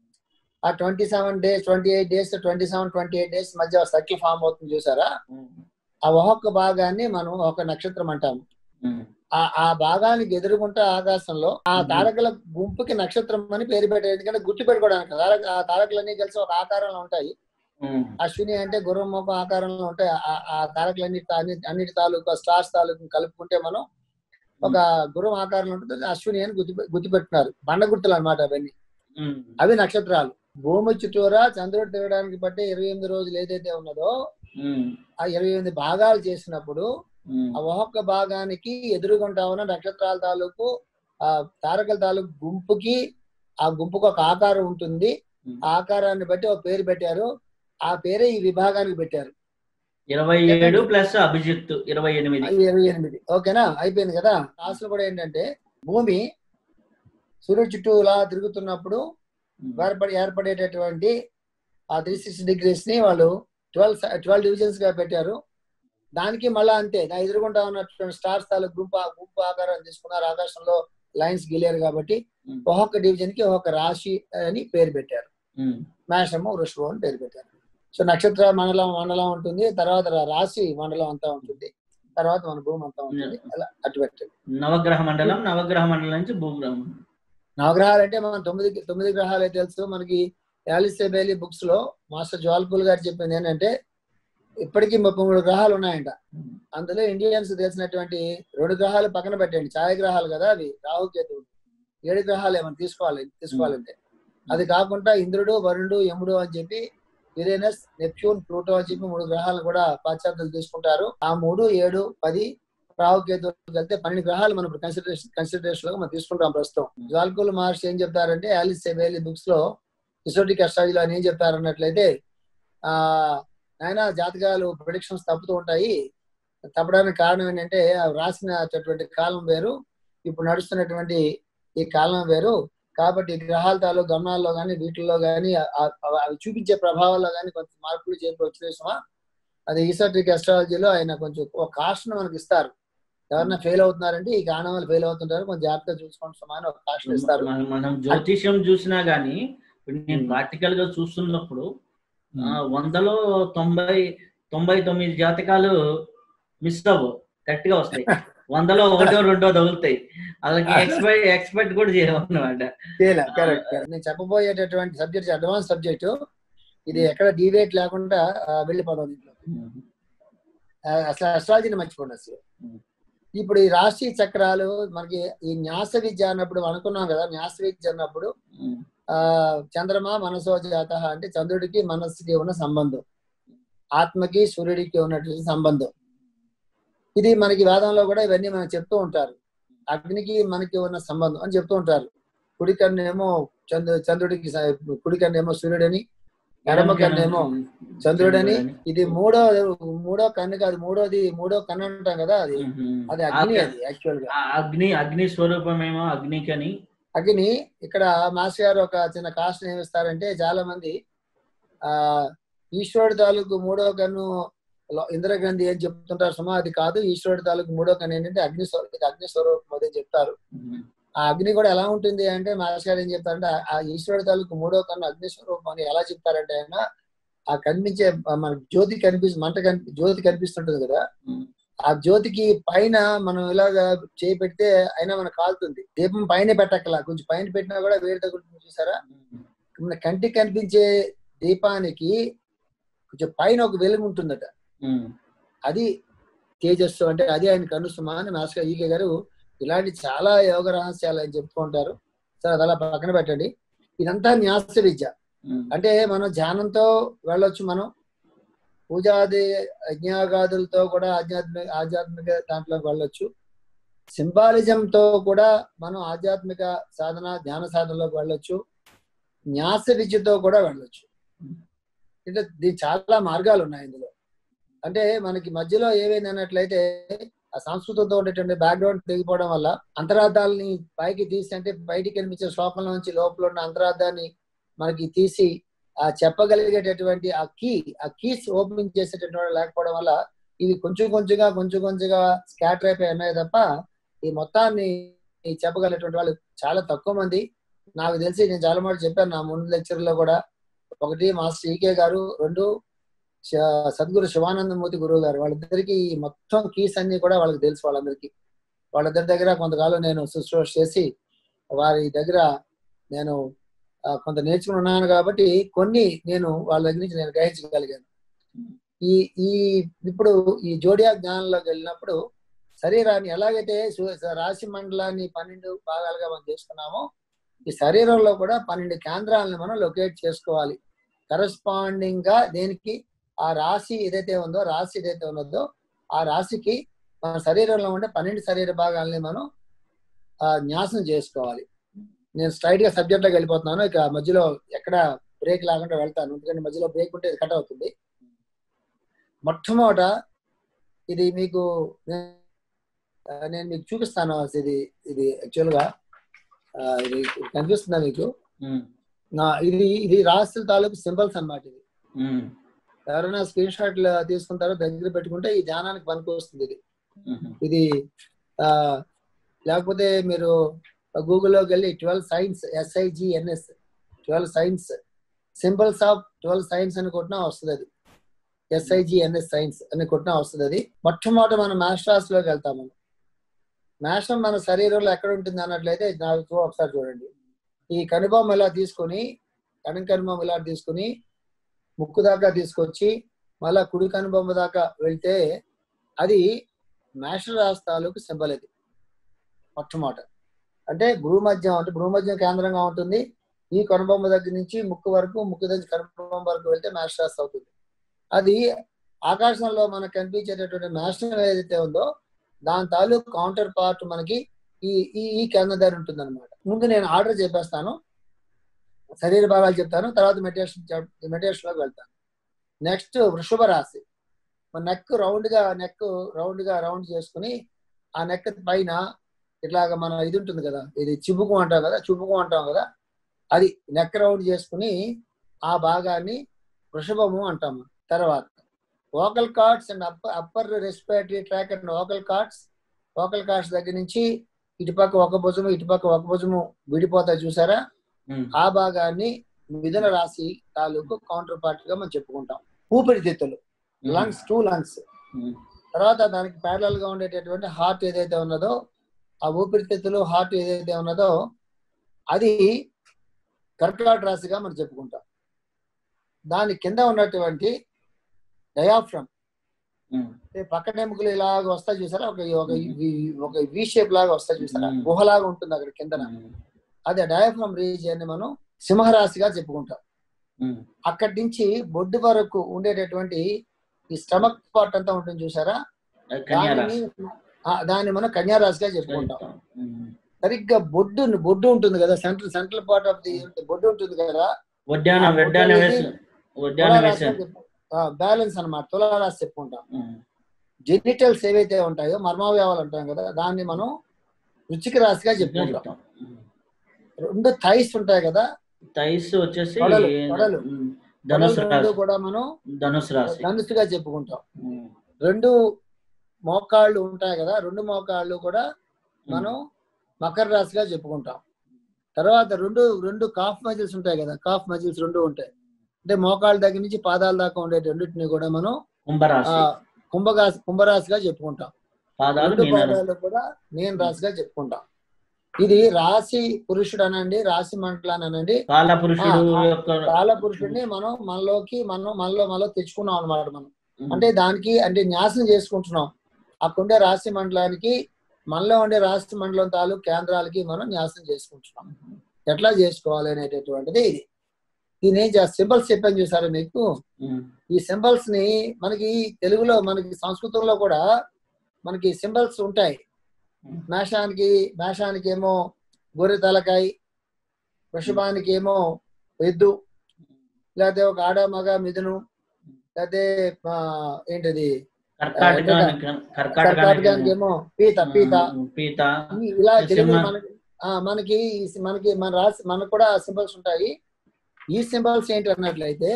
ఆ twenty seven days twenty eight days twenty seven twenty eight days మధ్య సర్కిల్ ఫామ్ అవుతుంది చూసారా ఉమ్, ఆ ఒక్కొక్క భాగాన్ని మనం ఒక నక్షత్రం అంటాము ఉమ్, ఆ ఆ భాగానికి ఎదురుగుంటా ఆకాశంలో ఆ మ్మ్. తారకల గుంపుకి నక్షత్రం అని పేరు పెట్టారు ఎందుకంటే గుర్తు పెట్టుకోవడానికి తారక ఆ తారకలన్నీ కలిసి ఒక ఆకారంలో ఉంటాయి ఉమ్, అశ్విని అంటే గుర్రం మొక్క ఆకారంలో ఉంటాయి ఆ- ఆ తారకలన్ని అన్ని- అన్నిటి తాలూకు స్టార్స్ తాలూకు కలుపుకుంటే మనం ఒక గుర్రం ఆకారంలో ఉంటుంది అశ్విని అని గుర్తు గుర్తుపెట్టినారు బండ గుర్తులు అనమాట అవన్నీ ఉమ్, అవి నక్షత్రాలు భూమి చుట్టూరా చంద్రుడు తిరగడానికి బట్టి ఇరవై ఎనిమిది రోజులు ఏదైతే ఉన్నదో ఉమ్, ఆ ఇరవై ఎనిమిది భాగాలు చేసినప్పుడు ఉమ్, ఆ ఒక్కొక్క భాగానికి ఎదురుగుంటా ఉన్న నక్షత్రాల తాలూకు ఆ తారకల తాలూకు గుంపుకి ఆ గుంపుకు ఒక ఆకారం ఉంటుంది ఆ ఆకారాన్ని బట్టి ఒక పేరు పెట్టారు ఆ పేరే ఈ విభాగానికి పెట్టారు ఇరవై ఏడు ప్లస్ అభిజిత్ ఇరవై ఎనిమిది అది ఇరవై ఎనిమిది ఓకేనా అయిపోయింది కదా అసలు కూడా ఏంటంటే భూమి సూర్యుడు చుట్టూ ఇలా తిరుగుతున్నప్పుడు ఏర్పడి ఏర్పడేటటువంటి ఆ త్రీ సిక్స్టీ డిగ్రీస్ ని వాళ్ళు ట్వెల్వ్ ట్వెల్వ్ డివిజన్స్ గా పెట్టారు దానికి మళ్ళా అంతే నా ఎదురుగుంటా ఉన్నటువంటి స్టార్స్ తాలూకు గుంపు గుంపు ఆకారం తీసుకున్నారు ఆకాశంలో లైన్స్ గీలేరు కాబట్టి ఉమ్, ఒక్కొక్క డివిజన్ కి ఒక్కొక్క రాశి అని పేరు పెట్టారు ఉమ్, మేషము వృషభం అని పేరు పెట్టారు సో నక్షత్ర మండలం మండలం ఉంటుంది తర్వాత రా- రాశి మండలం అంతా ఉంటుంది తర్వాత మన భూమి అంతా ఉంటుంది అలా అటు పెట్టారు నవగ్రహ మండలం నవగ్రహ మండలం నుంచి భూగ్రహం నవగ్రహాలు అంటే మనం తొమ్మిది తొమ్మిది గ్రహాలు అయితే తెలుసు మనకి యాలిసే బేలీ బుక్స్ లో మాస్టర్ జ్వాల్పూల్ గారు చెప్పింది ఏంటంటే ఇప్పటికీ ముప్పై మూడు గ్రహాలు ఉన్నాయంట అందులో ఇండియన్స్ తెలిసినటువంటి రెండు గ్రహాలు పక్కన పెట్టండి ఛాయాగ్రహాలు కదా అవి రాహుకేతువులు ఏడు గ్రహాలు ఏమైనా తీసుకోవాలి తీసుకోవాలంటే అది కాకుండా ఇంద్రుడు వరుణుడు యముడు అని చెప్పి యురేనస్ నెప్ట్యూన్ ప్లూటో అని చెప్పి మూడు గ్రహాలను కూడా పాశ్చాత్యులు తీసుకుంటారు ఆ మూడు ఏడు పది రాహుకేతువులు వెళ్తే పన్నెండు గ్రహాలు మనం కన్సిడరేషన్ కన్సిడరేషన్ లో మనం తీసుకుంటాం ప్రస్తుతం జాల్కుల్ మహర్షి ఏం చెప్తారంటే ఆలిస్ సెబేలి బుక్స్ లో ఇసోటిక్ అస్ట్రాలజీలో ఆయన ఏం చెప్తారు అన్నట్లయితే ఆ ఆయన జాతకాలు ప్రొడిక్షన్స్ తప్పుతూ ఉంటాయి తప్పడానికి కారణం ఏంటంటే ఆ రాసినటువంటి కాలం వేరు ఇప్పుడు నడుస్తున్నటువంటి ఈ కాలం వేరు కాబట్టి గ్రహాల తాలూ గమనాల్లో కానీ వీటిల్లో కానీ అవి చూపించే ప్రభావాల్లో కానీ కొంత మార్పులు చేపి వచ్చిన అది ఈసోటిక్ అస్ట్రాలజీలో ఆయన కొంచెం ఒక కాస్ట్ మనకి ఇస్తారు ఎవరన్నా ఫెయిల్ అవుతున్నారంటే ఈ కారణం వల్ల ఫెయిల్ అవుతుంటారు కొంచెం జాగ్రత్తగా చూసుకోండి సుమారు ఒక కాస్ట్ ఇస్తారు మనం- మనం జ్యోతిష్యం చూసినా గానీ ఇప్పుడు నేను ఉమ్. ప్రాక్టికల్ గా చూస్తున్నప్పుడు ఉమ్. ఆ, వందలో తొంభై తొంభై తొమ్మిది జాతకాలు మిస్ అవ్వవు కరెక్ట్ గా వస్తాయి వందలో ఒకటో రెండో తగులుతాయి అలాగే ఎక్స్పెక్ట్ ఎక్స్పెక్ట్ కూడా చేయమన్నమాట కరెక్ట్ నేను చెప్పబోయేటటువంటి సబ్జెక్ట్ అడ్వాన్స్ సబ్జెక్ట్ ఇది ఎక్కడ డివేట్ లేకుండా ఆ, వెళ్ళిపోదాం దీంట్లో ఆ, అసలు అస్ట్రాలజీని మర్చిపోండి అసలు Hmm. ఇప్పుడు ఈ రాశి చక్రాలు మనకి ఈ న్యాస విద్య అన్నప్పుడు అనుకున్నాం కదా న్యాస విద్య అన్నప్పుడు ఆ చంద్రమా మనసో జాత అంటే చంద్రుడికి మనస్సుకి ఉన్న సంబంధం ఆత్మకి సూర్యుడికి ఉన్నటువంటి సంబంధం ఇది మనకి వేదంలో కూడా ఇవన్నీ మనం చెప్తూ ఉంటారు అగ్నికి మనకి ఉన్న సంబంధం అని చెప్తూ ఉంటారు కుడి కన్నేమో చంద్రు చంద్రుడికి స- కుడి కన్నేమో సూర్యుడని ఎడమ కన్నేమో చంద్రుడని ఇది మూడో మూడో కన్ను కాదు మూడోది మూడో కన్ను అంటాం కదా అది అది అగ్ని అది యాక్చువల్ గా ఆ అగ్ని అగ్ని స్వరూపమేమో అగ్నికని అగ్ని ఇక్కడ మాస్ గారు ఒక చిన్న కాస్ట్ ఏమిస్తారంటే చాలా మంది ఆ ఈశ్వరుడు తాలూకు మూడో కన్ను లో- ఇంద్రగ్రంథి అని చెప్తుంటారు సుమా అది కాదు ఈశ్వరుడు తాలూకు మూడో కన్ను ఏంటంటే అగ్ని స్వరూ- ఇది అగ్ని స్వరూపం అదే చెప్తారు ఆ అగ్ని కూడా ఎలా ఉంటుంది అంటే మాస్ గారు ఏం చెప్తారంటే ఆ- ఆ ఈశ్వరుడు తాలూకు మూడో కన్ను అగ్ని స్వరూపం అని ఎలా చెప్తారంటే ఆయన ఆ కనిపించే ఆ మన జ్యోతి కనిపి మంట కనిపి జ్యోతి కనిపిస్తుంటది కదా ఆ జ్యోతికి పైన మనం ఇలాగా చేయి పెడితే అయినా మనకు కాలుతుంది దీపం పైన పెట్టక్కల కొంచెం పైన పెట్టినా కూడా వేడి తగ్గుతుంది చూసారా మన కంటికి కనిపించే దీపానికి కొంచెం పైన ఒక వెలుగు ఉంటుందట అది తేజస్సు అంటే అది ఆయన కనుసుమా అని మాస్టర్ ఈకే గారు ఇలాంటి చాలా యోగ రహస్యాలు అని చెప్తూ ఉంటారు సరే అది అలా పక్కన పెట్టండి ఇదంతా న్యాస విద్య అంటే మనం ధ్యానంతో వెళ్ళొచ్చు మనం పూజాది యజ్ఞాగాదులతో కూడా ఆధ్యాత్మిక ఆధ్యాత్మిక దాంట్లోకి వెళ్ళొచ్చు సింబాలిజం తో కూడా మనం ఆధ్యాత్మిక సాధన ధ్యాన సాధనలోకి వెళ్ళొచ్చు న్యాస విద్యతో కూడా వెళ్ళొచ్చు అంటే దీని చాలా మార్గాలు ఉన్నాయి ఇందులో అంటే మనకి మధ్యలో ఏవైంది అన్నట్లయితే ఆ సంస్కృతంతో ఉండేటువంటి బ్యాక్గ్రౌండ్ తెగిపోవడం వల్ల అంతరార్థాలని పైకి తీసి అంటే బయటికి కనిపించే శ్లోకంలో నుంచి లోపల ఉన్న అంతరార్థాన్ని మనకి తీసి ఆ చెప్పగలిగేటటువంటి ఆ కీ ఆ కీస్ ఓపెన్ చేసేటటువంటి వాడు లేకపోవడం వల్ల ఇవి కొంచెం కొంచెంగా కొంచెం కొంచెంగా స్కాటర్ అయిపోయి ఉన్నాయి తప్ప ఈ మొత్తాన్ని ఈ చెప్పగలిగేటువంటి వాళ్ళు చాలా తక్కువ మంది నాకు తెలిసి నేను చాలా మాట చెప్పాను నా ముందు లెక్చర్ లో కూడా ఒకటి మాస్టర్ ఈకే గారు రెండు శ- సద్గురు శివానందమూర్తి గురువు గారు వాళ్ళిద్దరికి ఈ మొత్తం కీస్ అన్ని కూడా వాళ్ళకి తెలుసు వాళ్ళందరికీ వాళ్ళిద్దరి దగ్గర కొంతకాలం నేను శుశ్రూష చేసి వారి దగ్గర నేను ఆ, కొంత నేర్చుకుని ఉన్నాను కాబట్టి కొన్ని నేను వాళ్ళ దగ్గర నుంచి నేను గ్రహించగలిగాను ఈ ఈ ఇప్పుడు ఈ జోడియా జ్ఞానంలోకి వెళ్ళినప్పుడు శరీరాన్ని ఎలాగైతే సు- రాశి మండలాన్ని పన్నెండు భాగాలుగా మనం చేసుకున్నామో ఈ శరీరంలో కూడా పన్నెండు కేంద్రాలను మనం లొకేట్ చేసుకోవాలి కరస్పాండింగ్ గా దేనికి ఆ రాశి ఏదైతే ఉందో రాశి ఏదైతే ఉన్నదో ఆ రాశికి మన శరీరంలో ఉండే పన్నెండు శరీర భాగాలని మనం ఆ, న్యాసం చేసుకోవాలి నేను స్ట్రైట్ గా సబ్జెక్ట్ లోకి వెళ్ళిపోతున్నాను ఇక మధ్యలో ఎక్కడ బ్రేక్ లేకుండా వెళ్తాను ఎందుకంటే మధ్యలో బ్రేక్ ఉంటే కట్ అవుతుంది మొట్టమొదట ఇది మీకు నే- ఆ, నేను మీకు చూపిస్తాను ఇది ఇది యాక్చువల్ గా ఆ, ఇది కనిపిస్తుందా మీకు నా ఇది ఇది రాష్ట్ర తాలూకు సింబల్స్ అన్నమాట ఇది ఎవరైనా స్క్రీన్ షాట్లు తీసుకుంటారో దగ్గర పెట్టుకుంటే ఈ ధ్యానానికి పనికి వస్తుంది ఇది ఇది ఆ లేకపోతే మీరు గూగుల్లోకి వెళ్ళి twelve signs S I G N S twelve signs symbols of twelve signs అని కొట్టినా వస్తుంది అది ఎస్ఐజిఎన్ఎస్ సైన్స్ అని కొట్టినా వస్తుంది అది మొట్టమొదట మనం మాస్టర్స్ లోకి వెళ్తాం మనం మాస్టర్ మన శరీరంలో ఎక్కడ ఉంటుంది అన్నట్లయితే నాకు చూ- ఒకసారి చూడండి ఈ కనుబొమ్మ ఇలా తీసుకొని కణం కనుబొమ్మ ఇలా తీసుకొని ముక్కు దాకా తీసుకొచ్చి మళ్ళా కుడి కనుబొమ్మ దాకా వెళ్తే అది మాస్టర్ రాశి తాలూకు సింబల్ అది మొట్టమొదట అంటే భూమధ్యం అంటే భూమధ్యం కేంద్రంగా ఉంటుంది ఈ కనుబొమ్మ దగ్గర నుంచి ముక్కు వరకు ముక్కు దగ్గర కనుబొమ్మ వరకు వెళ్తే మాస్టర్ రాశి అవుతుంది అది ఆకాశంలో మనకు కనిపించేటటువంటి మాస్టర్ ఏదైతే ఉందో దాని తాలూకు కౌంటర్ పార్ట్ మనకి ఈ ఈ ఈ కేంద్రం దగ్గర ఉంటుంది అనమాట ముందు నేను ఆర్డర్ చెప్పేస్తాను శరీర భాగాలు చెప్తాను తర్వాత మెడిటేషన్ మెడిటేషన్ లోకి వెళ్తాను నెక్స్ట్ వృషభ రాశి మన నెక్ రౌండ్ గా నెక్ రౌండ్ గా రౌండ్ చేసుకుని ఆ నెక్ పైన ఇట్లాగా మన ఇది ఉంటుంది కదా ఇది చిబుకు అంటాం కదా చుబుకు అంటాం కదా అది నెక్ రౌండ్ చేసుకుని ఆ భాగాన్ని వృషభము అంటాము తర్వాత vocal cords and upper upper respiratory tract and vocal cords vocal cast దగ్గర నుంచి ఇటుపక్క ఒక భుజము ఇటుపక్క ఒక భుజము విడిపోతాయి చూసారా ఉమ్, ఆ భాగాన్ని మిథున రాశి తాలూకు కౌంటర్ పార్ట్ గా మనం చెప్పుకుంటాం ఊపిరితిత్తులు um, lungs two lungs um, తర్వాత దానికి ప్యారల్ గా ఉండేటటువంటి హార్ట్ ఏదైతే ఉన్నదో ఆ ఊపిరితిత్తులు హార్ట్ ఏదైతే ఉన్నదో అది కర్కాట రాశిగా మనం చెప్పుకుంటాం దాని కింద ఉన్నటువంటి డయాఫ్రమ్ ఉమ్, పక్కన ఎముకలు ఇలాగ వస్తాయి చూసారా ఒక ఒక వి- ఒక వి షేప్ లాగా వస్తాయి చూసారా మ్మ్. గుహలాగా ఉంటుంది అక్కడ కింద ఉమ్, అదే డయాఫ్రమ్ రీజియన్ ని మనం సింహరాశిగా చెప్పుకుంటాం ఉమ్, అక్కడి నుంచి బొడ్డు వరకు ఉండేటటువంటి ఈ స్టమక్ పార్ట్ అంతా ఉంటుంది చూసారా అది కన్యా దానిని రాశి. ఆ, దాన్ని మనం కన్యారాశిగా చెప్పుకుంటాం ఉమ్, సరిగ్గా బొడ్డు బొడ్డు ఉంటుంది కదా central central part of the బొడ్డు ఉంటుంది కదా వడ్డానం ఆ వడ్డానం బొడ్డు వేసి వడ్డానం వేసాను బ్యాలెన్స్ అన్నమాట తులారాశి చెప్పుకుంటాం ఉమ్, జెనిటల్స్ ఏవైతే ఉంటాయో మర్మావయవాలు అంటాం కదా దాన్ని మనం రుచిక రాశిగా చెప్పుకుంటాం చెప్తాం. ఉమ్. రెండు థైస్ ఉంటాయి కదా థైస్ వచ్చేసి తొడలు, తొడలు. ఉమ్, ధనుసు రెండు రాశి కూడా మనం ధనుసు రాశి ధనుసుగా చెప్పుకుంటాం ఉమ్, రెండు మోకాళ్ళు ఉంటాయి కదా రెండు మోకాళ్ళు కూడా మనం మకర రాశిగా చెప్పుకుంటాం తర్వాత రెండు రెండు కాఫ్ మజిల్స్ ఉంటాయి కదా కాఫ్ మజిల్స్ రెండు ఉంటాయి అంటే మోకాళ్ళ దగ్గర నుంచి పాదాల దాకా ఉండే రెండింటిని కూడా మనం ఆ కుంభరాశి కుంభరాశి కుంభరాశిగా చెప్పుకుంటాం పాదాలు రెండు మీన రాశి. పాదాలు కూడా మీన రాశిగా చెప్పుకుంటాం ఇది రాశి పురుషుడు అనండి రాశి మండలాన్ని అనండి కాల పురుషుడు ఆ, యొక్క కాల పురుషుడిని మనం మనలోకి మనం మనలో మనలో తెచ్చుకున్నాం అన్నమాట మనం ఉమ్, అంటే దానికి అంటే న్యాసం చేసుకుంటున్నాం అక్కడుండే రాశి మండలానికి మనలో ఉండే రాశి మండలం తాలూకు కేంద్రాలకి మనం న్యాసం చేసుకుంటున్నాం ఎట్లా చేసుకోవాలి అనేటటువంటిది ఇది దీని ఏం చేస్తా సింబల్స్ చెప్పాను చూసారా మీకు ఉమ్, ఈ సింబల్స్ ని మనకి తెలుగులో మనకి సంస్కృతంలో కూడా మనకి సింబల్స్ ఉంటాయి మేషానికి మేషానికి ఏమో గొర్రె తలకాయ వృషభానికి ఏమో ఎద్దు లేకపోతే ఒక ఆడ మగ మిథును లేకపోతే ఆ, ఏంటిది కర్కాటకానికి కర్కాటకానికి కర్కాటకానికి ఏమో పీత పీత ఉమ్, పీత ఈ- ఇలా తెలుగు సింహ. మనకి ఆ, మనకి ఈ సి- మనకి మన రాసి మనకు కూడా సింబల్స్ ఉంటాయి ఈ సింబల్స్ ఏంటి అన్నట్లయితే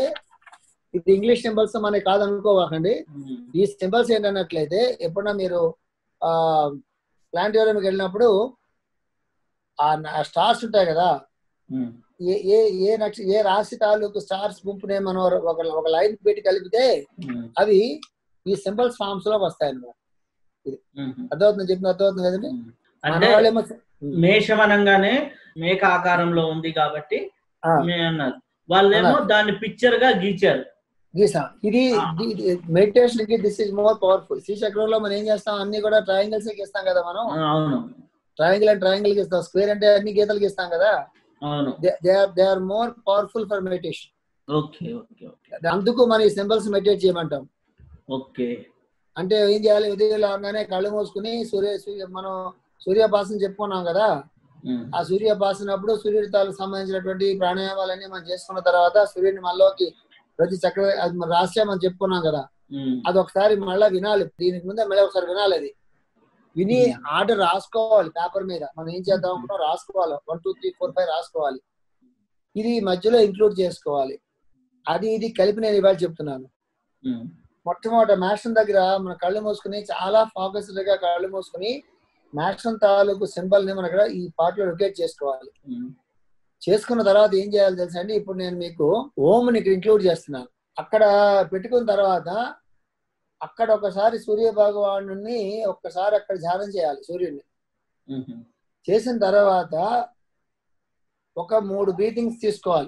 ఇది ఇంగ్లీష్ సింబల్స్ మనకి కాదనుకోవాకండి ఉమ్, ఈ సింబల్స్ ఏంటన్నట్లయితే ఎప్పుడన్నా మీరు ఆ ప్లాంటోరియంకి వెళ్ళినప్పుడు ఆ స్టార్స్ ఉంటాయి కదా ఉమ్, ఏ ఏ ఏ నక్ష ఏ రాశి తాలూకు స్టార్స్ గుంపునే మనం ఒక ఒక లైన్ పెట్టి కలిపితే ఉమ్, అవి ఈ సింబల్స్ ఫామ్స్ లో వస్తాయి అన్నమాట ఉమ్, అర్థమవుతుంది చెప్పిన అర్థమవుతుంది కదండి ఉమ్. మన అంటే వాళ్ళేమో మేషం అనగానే మేక ఆకారంలో ఉంది కాబట్టి ఆ, మే అన్నారు వాళ్ళేమో అన్నారు. దాన్ని పిక్చర్ గా గీచారు గీసాం ఇది ఆ. మెడిటేషన్ కి దిస్ ఇస్ మోర్ పవర్ఫుల్ శ్రీచక్రంలో మనం ఏం చేస్తాం అన్ని కూడా ట్రయాంగిల్స్ గీస్తాం కదా మనం ఆ, అవును ట్రయాంగిల్ అండ్ ట్రయాంగిల్ గీస్తాం స్క్వేర్ అంటే అన్ని గీతలు గీస్తాం కదా అవును they are they are more powerful for meditation okay okay okay అందుకు మనం ఈ సింబల్స్ మెడిటేట్ చేయమంటాం ఓకే అంటే ఏం చేయాలి ఉదయం లేవగానే కళ్ళు మూసుకుని సూర్య సూర్య మనం సూర్యోపాసన చెప్పుకున్నాం కదా ఉమ్, ఆ సూర్యోపాసనప్పుడు సూర్యుడి తాలకు సంబంధించినటువంటి ప్రాణాయామాలన్నీ మనం చేసుకున్న తర్వాత సూర్యుడిని మనలోకి ప్రతి చక్ర అది మన రాష్ట్రం మనం చెప్పుకున్నాం కదా ఉమ్, అది ఒకసారి మళ్ళీ వినాలి దీనికి ముందే మళ్ళీ ఒకసారి వినాలి అది విని Hmm. ఆర్డర్ రాసుకోవాలి పేపర్ మీద మనం ఏం చేద్దాం అనుకున్నాం రాసుకోవాలి one two three four five రాసుకోవాలి ఇది మధ్యలో ఇంక్లూడ్ చేసుకోవాలి అది ఇది కలిపి నేను ఇవాళ చెప్తున్నాను ఉమ్, మొట్టమొదట మ్యాషన్ దగ్గర మన కళ్ళు మూసుకుని చాలా ఫోకస్డ్ గా కళ్ళు మూసుకుని మ్యాషన్ తాలూకు సింబల్ ని మన ఇక్కడ ఈ పార్ట్ లో లొకేట్ చేసుకోవాలి ఉమ్, చేసుకున్న తర్వాత ఏం చేయాలి తెలుసా అండి ఇప్పుడు నేను మీకు ఓం ని ఇక్కడ ఇంక్లూడ్ చేస్తున్నాను అక్కడ పెట్టుకున్న తర్వాత అక్కడ ఒకసారి సూర్య భగవాను ఒక్కసారి అక్కడ ధ్యానం చేయాలి సూర్యుడిని ఉమ్, చేసిన తర్వాత ఒక మూడు బ్రీతింగ్స్ తీసుకోవాలి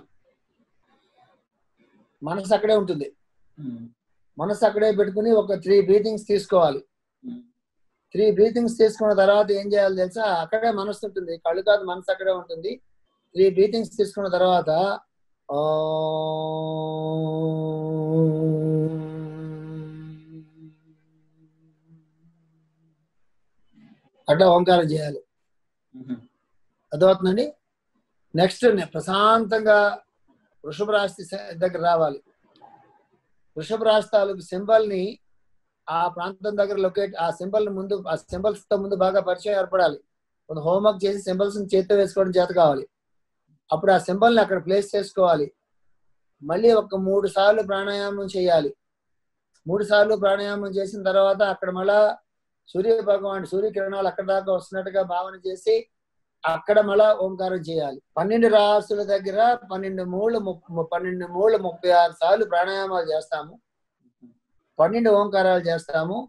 మనసు అక్కడే ఉంటుంది ఉమ్, మనసు అక్కడే పెట్టుకుని ఒక త్రీ బ్రీతింగ్స్ తీసుకోవాలి ఉమ్, త్రీ బ్రీతింగ్స్ తీసుకున్న తర్వాత ఏం చేయాలి తెలుసా అక్కడే మనసు ఉంటుంది కళ్ళు కాదు మనసు అక్కడే ఉంటుంది త్రీ బ్రీతింగ్స్ తీసుకున్న తర్వాత ఆ అట్లా ఓంకారం చేయాలి ఉమ్, అర్థమవుతుందండి నెక్స్ట్ ప్రశాంతంగా వృషభ రాశి స- దగ్గర రావాలి వృషభ రాశి తాలూకు సింబల్ ని ఆ ప్రాంతం దగ్గర లొకేట్ ఆ సింబల్ ముందు ఆ సింబల్స్ తో ముందు బాగా పరిచయం ఏర్పడాలి కొంత హోంవర్క్ చేసి సింబల్స్ చేతితో వేసుకోవడం చేత కావాలి అప్పుడు ఆ సింబల్ ని అక్కడ ప్లేస్ చేసుకోవాలి మళ్ళీ ఒక మూడు సార్లు ప్రాణాయామం చేయాలి మూడు సార్లు ప్రాణాయామం చేసిన తర్వాత అక్కడ మళ్ళా సూర్య భగవాన్ సూర్యకిరణాలు అక్కడ దాకా వస్తున్నట్టుగా భావన చేసి అక్కడ మళ్ళా ఓంకారం చేయాలి పన్నెండు రాసుల దగ్గర పన్నెండు మూడు పన్నెండు మూడు ముప్పై ఆరు సార్లు ప్రాణాయామాలు చేస్తాము పన్నెండు ఓంకారాలు చేస్తాము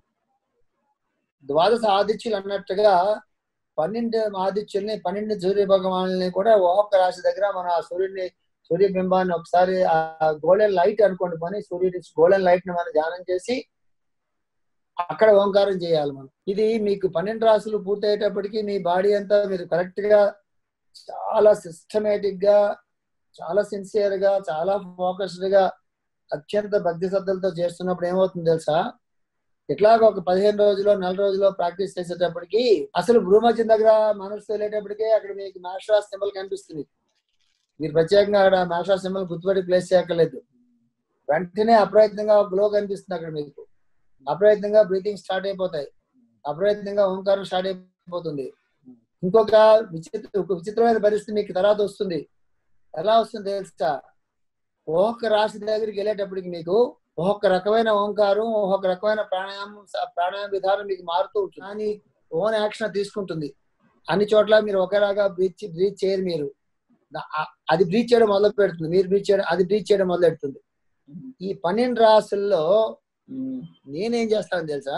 ద్వాదశ ఆదిత్యులు అన్నట్టుగా పన్నెండు ఆదిత్యుల్ని పన్నెండు సూర్య భగవాన్ని కూడా ఒక్కొక్క రాశి దగ్గర మనం ఆ సూర్యుడిని సూర్యబింబాన్ని ఒకసారి ఆ గోల్డెన్ లైట్ అనుకోండి పని సూర్యుడి గోల్డెన్ లైట్ ని మనం ధ్యానం చేసి అక్కడ ఓంకారం చేయాలి మనం ఇది మీకు పన్నెండు రాసులు పూర్తయ్యేటప్పటికి మీ బాడీ అంతా మీరు కరెక్ట్ గా చాలా సిస్టమేటిక్ గా చాలా సిన్సియర్ గా చాలా ఫోకస్డ్ గా అత్యంత భక్తి శ్రద్ధలతో చేస్తున్నప్పుడు ఏమవుతుంది తెలుసా ఇట్లాగ ఒక పదిహేను రోజులు నెల రోజుల్లో ప్రాక్టీస్ చేసేటప్పటికి అసలు భూమధ్యం దగ్గర మనసు వెళ్ళేటప్పటికే అక్కడ మీకు మాస్టర్ సింబల్ కనిపిస్తుంది మీరు ప్రత్యేకంగా అక్కడ మాస్టర్ సింబల్ గుర్తుపట్టి ప్లేస్ చేయక్కర్లేదు వెంటనే అప్రయత్నంగా గ్లో కనిపిస్తుంది అక్కడ మీకు అప్రయత్నంగా బ్రీతింగ్ స్టార్ట్ అయిపోతాయి అప్రయత్నంగా ఓంకారం స్టార్ట్ అయిపోతుంది ఇంకొక విచిత్ర ఒక విచిత్రమైన పరిస్థితి మీకు తర్వాత వస్తుంది ఎలా వస్తుంది తెలుసా ఒక్కొక్క రాశి దగ్గరికి వెళ్ళేటప్పటికి మీకు ఒక్కొక్క రకమైన ఓంకారం ఒక్కొక్క రకమైన ప్రాణాయామం ప్రాణాయామ విధానం మీకు మారుతూ ఉంటుంది కానీ ఓన్ యాక్షన్ తీసుకుంటుంది అన్ని చోట్ల మీరు ఒకేలాగా బ్రీచ్ బ్రీచ్ చేయరు మీరు అది బ్రీచ్ చేయడం మొదలు పెడుతుంది మీరు బ్రీచ్ చేయడం అది బ్రీచ్ చేయడం మొదలు పెడుతుంది ఈ పన్నెండు రాసుల్లో నేనేం చేస్తాను తెలుసా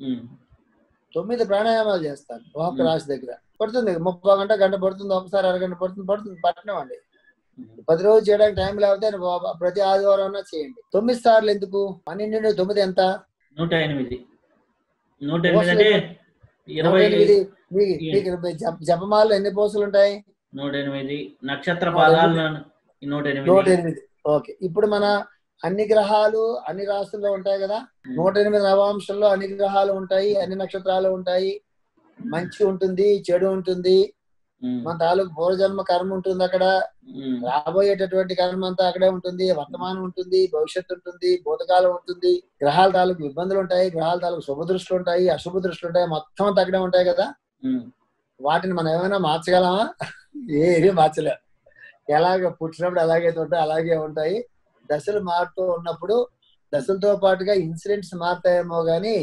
తొమ్మిది ప్రాణాయామాలు చేస్తాను ఒక్కొక్క రాశి దగ్గర పడుతుంది ముప్పై గంట గంట పడుతుంది ఒకసారి అరగంట పడుతుంది పడుతుంది పట్టణం అండి పది రోజులు చేయడానికి టైం లేకపోతే ప్రతి ఆదివారం చేయండి తొమ్మిది సార్లు ఎందుకు పన్నెండు నుండి తొమ్మిది ఎంత నూట ఎనిమిది నూట ఎనిమిది అంటే ఇరవై ఎనిమిది మీకు జపమాలు ఎన్ని పోసులు ఉంటాయి నూట ఎనిమిది నక్షత్ర పాదాలు నూట నూట ఎనిమిది ఎనిమిది ఓకే ఇప్పుడు మన అన్ని గ్రహాలు అన్ని రాసుల్లో ఉంటాయి కదా నూట ఎనిమిది నవాంశంలో అన్ని గ్రహాలు ఉంటాయి అన్ని నక్షత్రాలు ఉంటాయి మంచి ఉంటుంది చెడు ఉంటుంది ఉమ్, మన తాలూకు పూర్వజన్మ కర్మ ఉంటుంది అక్కడ ఉమ్, రాబోయేటటువంటి కర్మ అంతా అక్కడే ఉంటుంది వర్తమానం ఉంటుంది భవిష్యత్తు ఉంటుంది భూతకాలం ఉంటుంది గ్రహాల తాలూకు ఇబ్బందులు ఉంటాయి గ్రహాల తాలూకు శుభ దృష్టిలు ఉంటాయి అశుభ దృష్టిలు ఉంటాయి మొత్తం అంతా అక్కడే ఉంటాయి కదా ఉమ్, వాటిని మనం ఏమైనా మార్చగలమా ఏమీ మార్చలేం ఎలాగ పుట్టినప్పుడు ఎలాగైతే ఉంటాయి అలాగే ఉంటాయి దశలు మారుతూ ఉన్నప్పుడు దశలతో పాటుగా ఇన్సిడెంట్స్ మారుతాయేమో గాని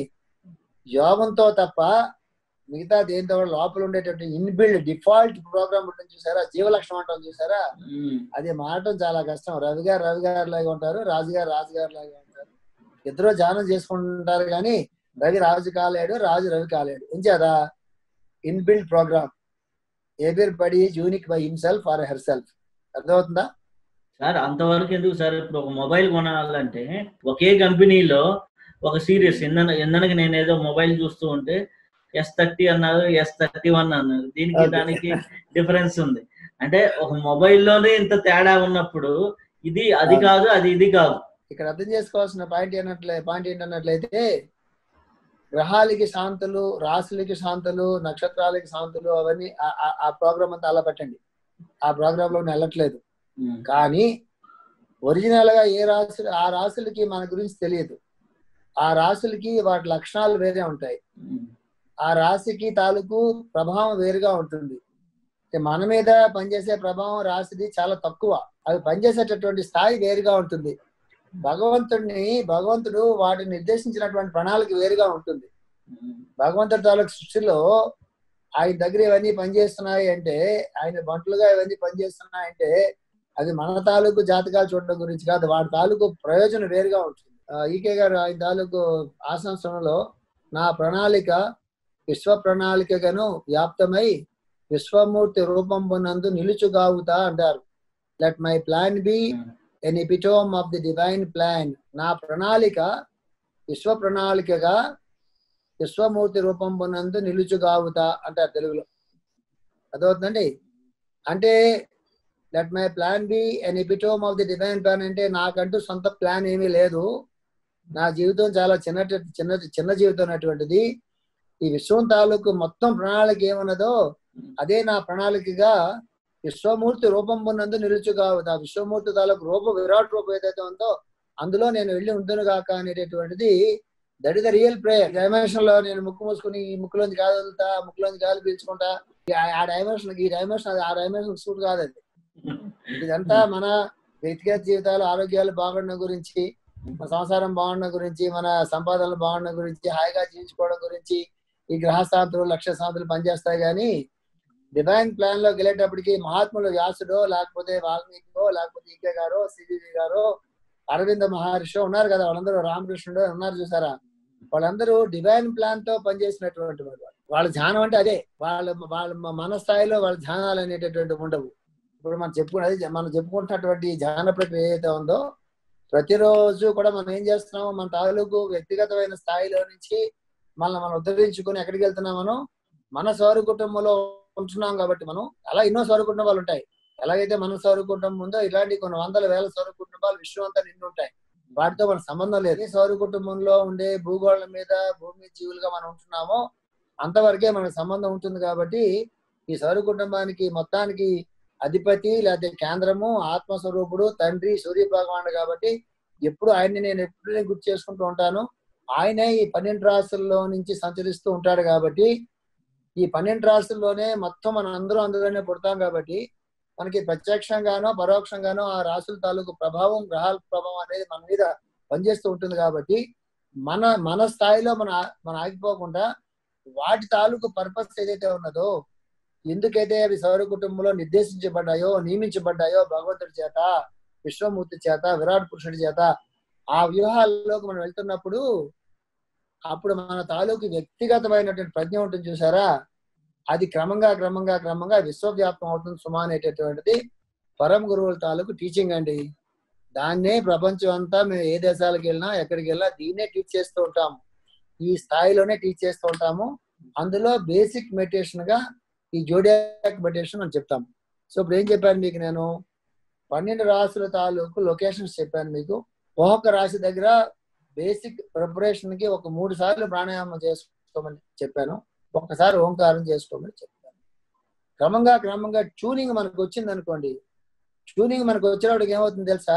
యోగంతో తప్ప మిగతా దేంతో కూడా లోపల ఉండేటువంటి ఇన్బిల్డ్ డిఫాల్ట్ ప్రోగ్రామ్ ఉంటుంది చూసారా జీవలక్షణం అంటాం చూసారా ఉమ్, అది మారటం చాలా కష్టం రవి గారు రవి గారు లాగా ఉంటారు రాజుగారు రాజుగారు లాగా ఉంటారు ఇద్దరు ధ్యానం చేసుకుంటుంటారు కానీ రవి రాజు కాలేడు రాజు రవి కాలేడు ఏం చేదా inbuilt program everybody is unique by himself or herself అర్థమవుతుందా సార్ అంతవరకు ఎందుకు సార్ ఇప్పుడు ఒక మొబైల్ కొనాలంటే ఒకే కంపెనీలో ఒక సిరీస్ ఇంధన ఇంధనకి నేను ఏదో మొబైల్ చూస్తూ ఉంటే ఎస్ థర్టీ అన్నారు ఎస్ థర్టీ వన్ అన్నారు దీనికి Okay. దానికి డిఫరెన్స్ ఉంది అంటే ఒక మొబైల్లోనే ఇంత తేడా ఉన్నప్పుడు ఇది అది అవును. కాదు అది ఇది కాదు ఇక్కడ అర్థం చేసుకోవాల్సిన పాయింట్ ఏంటట్లే పాయింట్ ఏంటన్నట్లయితే గ్రహాలకి శాంతులు రాశులకి శాంతులు నక్షత్రాలకి శాంతులు అవన్నీ ఆ- ఆ- ఆ ప్రోగ్రామ్ అంతా అలా పెట్టండి ఆ ప్రోగ్రామ్ లో నేను వెళ్ళట్లేదు ఉమ్, కానీ ఒరిజినల్ గా ఏ రాశి ఆ రాశులకి మన గురించి తెలియదు ఆ రాశులకి వాటి లక్షణాలు వేరే ఉంటాయి ఉమ్, ఆ రాశికి తాలూకు ప్రభావం వేరుగా ఉంటుంది అంటే మన మీద పనిచేసే ప్రభావం రాశిది చాలా తక్కువ అవి పనిచేసేటటువంటి స్థాయి వేరుగా ఉంటుంది భగవంతుడిని భగవంతుడు వాటిని నిర్దేశించినటువంటి ప్రణాళిక వేరుగా ఉంటుంది ఉమ్, భగవంతుడి తాలూకు సృష్టిలో ఆయన దగ్గర ఇవన్నీ పనిచేస్తున్నాయి అంటే ఆయన బంటులుగా ఇవన్నీ పనిచేస్తున్నాయి అంటే అది మన తాలూకు జాతకాలు చూడడం గురించి కాదు వాడి తాలూకు ప్రయోజనం వేరుగా ఉంటుంది ఆ, ఈకే గారు ఆయన తాలూకు ఆశాస్త్రంలో నా ప్రణాళిక విశ్వ ప్రణాళికగాను వ్యాప్తమై విశ్వమూర్తి రూపంబునందు నిలుచుగావుతా అంటారు let my plan be an epitome of the divine plan నా ప్రణాళిక విశ్వ ప్రణాళికగా విశ్వమూర్తి రూపంబునందు నిలుచుగావుతా అంటారు తెలుగులో అదవుతుందండి అంటే let my plan be an epitome of the divine plan అంటే నాకంటూ సొంత ప్లాన్ ఏమీ లేదు నా జీవితం చాలా చిన్న చిన్న చిన్న జీవితం అటువంటిది ఈ విశ్వం తాలూకు మొత్తం ప్రణాళిక ఏమన్నదో అదే నా ప్రణాళికగా విశ్వమూర్తి రూపం ఉన్నందు నిలుచుగావుతా ఆ విశ్వమూర్తి తాలూకు రూపం విరాట్ రూపం ఏదైతే ఉందో అందులో నేను వెళ్ళి ఉంటును కాక అనేటటువంటిది that is the real prayer dimension లో నేను ముక్కు మూసుకుని ఈ ముక్కులోంచి గాలి వదులుతా ముక్కులోంచి గాలి పీల్చుకుంటా ఈ- ఆ- ఆ డైమెన్షన్ ఈ డైమెన్షన్ ఆ డైమెన్షన్ సూట్ కాదు అది ఇదంతా మన వ్యక్తిగత జీవితాలు ఆరోగ్యాలు బాగుండడం గురించి మన సంసారం బాగుండడం గురించి మన సంపాదనలు బాగుండడం గురించి హాయిగా జీవించుకోవడం గురించి ఈ గ్రహశాంతులు లక్ష శాంతులు పనిచేస్తాయి కానీ డివైన్ ప్లాన్ లోకి వెళ్ళేటప్పటికి మహాత్ములు వ్యాసుడో లేకపోతే వాల్మీకిో లేకపోతే ఈకే గారో సిజీవి గారో అరవింద మహర్షి ఉన్నారు కదా వాళ్ళందరూ రామకృష్ణుడు ఉన్నారు చూసారా వాళ్ళందరూ డివైన్ ప్లాన్ తో పనిచేసినటువంటి వాళ్ళు వాళ్ళ ధ్యానం అంటే అదే వాళ్ళ వాళ్ళ మన స్థాయిలో వాళ్ళ ధ్యానాలు అనేటటువంటి ఉండవు ఇప్పుడు మనం చెప్పుకున్నది మనం చెప్పుకుంటున్నటువంటి ఈ ధ్యాన ప్రక్రియ ఏదైతే ఉందో ప్రతిరోజు కూడా మనం ఏం చేస్తున్నాము మన తాలూకు వ్యక్తిగతమైన స్థాయిలో నుంచి మనల్ని మనం ఉద్ధరించుకుని ఎక్కడికి వెళ్తున్నాం మనం మన సౌర కుటుంబంలో ఉంటున్నాం కాబట్టి మనం అలా ఎన్నో సౌర కుటుంబాలు ఉంటాయి ఎలాగైతే మన సౌర కుటుంబం ఉందో ఇలాంటి కొన్ని వందల వేల సౌర కుటుంబాలు విశ్వం అంతా నిండి ఉంటాయి వాటితో మన సంబంధం లేదు ఈ సౌర కుటుంబంలో ఉండే భూగోళం మీద భూమి జీవులుగా మనం ఉంటున్నామో అంతవరకే మనకు సంబంధం ఉంటుంది కాబట్టి ఈ సౌర కుటుంబానికి మొత్తానికి అధిపతి లేకపోతే కేంద్రము ఆత్మస్వరూపుడు తండ్రి సూర్య భగవానుడు కాబట్టి ఎప్పుడు ఆయన్ని నేను ఎప్పుడూ గుర్తు చేసుకుంటూ ఉంటాను ఆయనే ఈ పన్నెండు రాసుల్లో నుంచి సంచరిస్తూ ఉంటాడు కాబట్టి ఈ పన్నెండు రాసుల్లోనే మొత్తం మనం అందరూ అందులోనే పుడతాం కాబట్టి మనకి ప్రత్యక్షంగానో పరోక్షంగానో ఆ రాసుల తాలూకు ప్రభావం గ్రహాల ప్రభావం అనేది మన మీద పనిచేస్తూ ఉంటుంది కాబట్టి మన మన స్థాయిలో మన మన ఆగిపోకుండా వాటి తాలూకు పర్పస్ ఏదైతే ఉన్నదో ఎందుకైతే అవి సౌర కుటుంబంలో నిర్దేశించబడ్డాయో నియమించబడ్డాయో భగవంతుడి చేత విశ్వమూర్తి చేత విరాట్ పురుషుడి చేత ఆ వ్యూహాల్లోకి మనం వెళ్తున్నప్పుడు అప్పుడు మన తాలూకు వ్యక్తిగతమైనటువంటి ప్రజ్ఞ ఉంటుంది చూసారా అది క్రమంగా క్రమంగా క్రమంగా విశ్వవ్యాప్తం అవుతుంది సుమా అనేటటువంటిది పరమ గురువుల తాలూకు టీచింగ్ అండి దాన్నే ప్రపంచం అంతా మేము ఏ దేశాలకు వెళ్ళినా ఎక్కడికి వెళ్ళినా దీన్నే టీచ్ చేస్తూ ఉంటాము ఈ స్థాయిలోనే టీచ్ చేస్తూ ఉంటాము అందులో బేసిక్ మెడిటేషన్ గా ఈ జోడియాక్ మెడిటేషన్ అని చెప్తాము సో ఇప్పుడు ఏం చెప్పాను మీకు నేను పన్నెండు రాసుల తాలూకు లొకేషన్స్ చెప్పాను మీకు ఒక్కొక్క రాశి దగ్గర బేసిక్ ప్రిపరేషన్ కి ఒక మూడు సార్లు ప్రాణాయామం చేసుకోమని చెప్పాను ఒక్కసారి ఓంకారం చేసుకోమని చెప్పాను క్రమంగా క్రమంగా ట్యూనింగ్ మనకు వచ్చింది అనుకోండి ట్యూనింగ్ మనకు వచ్చేటప్పటికి ఏమవుతుంది తెలుసా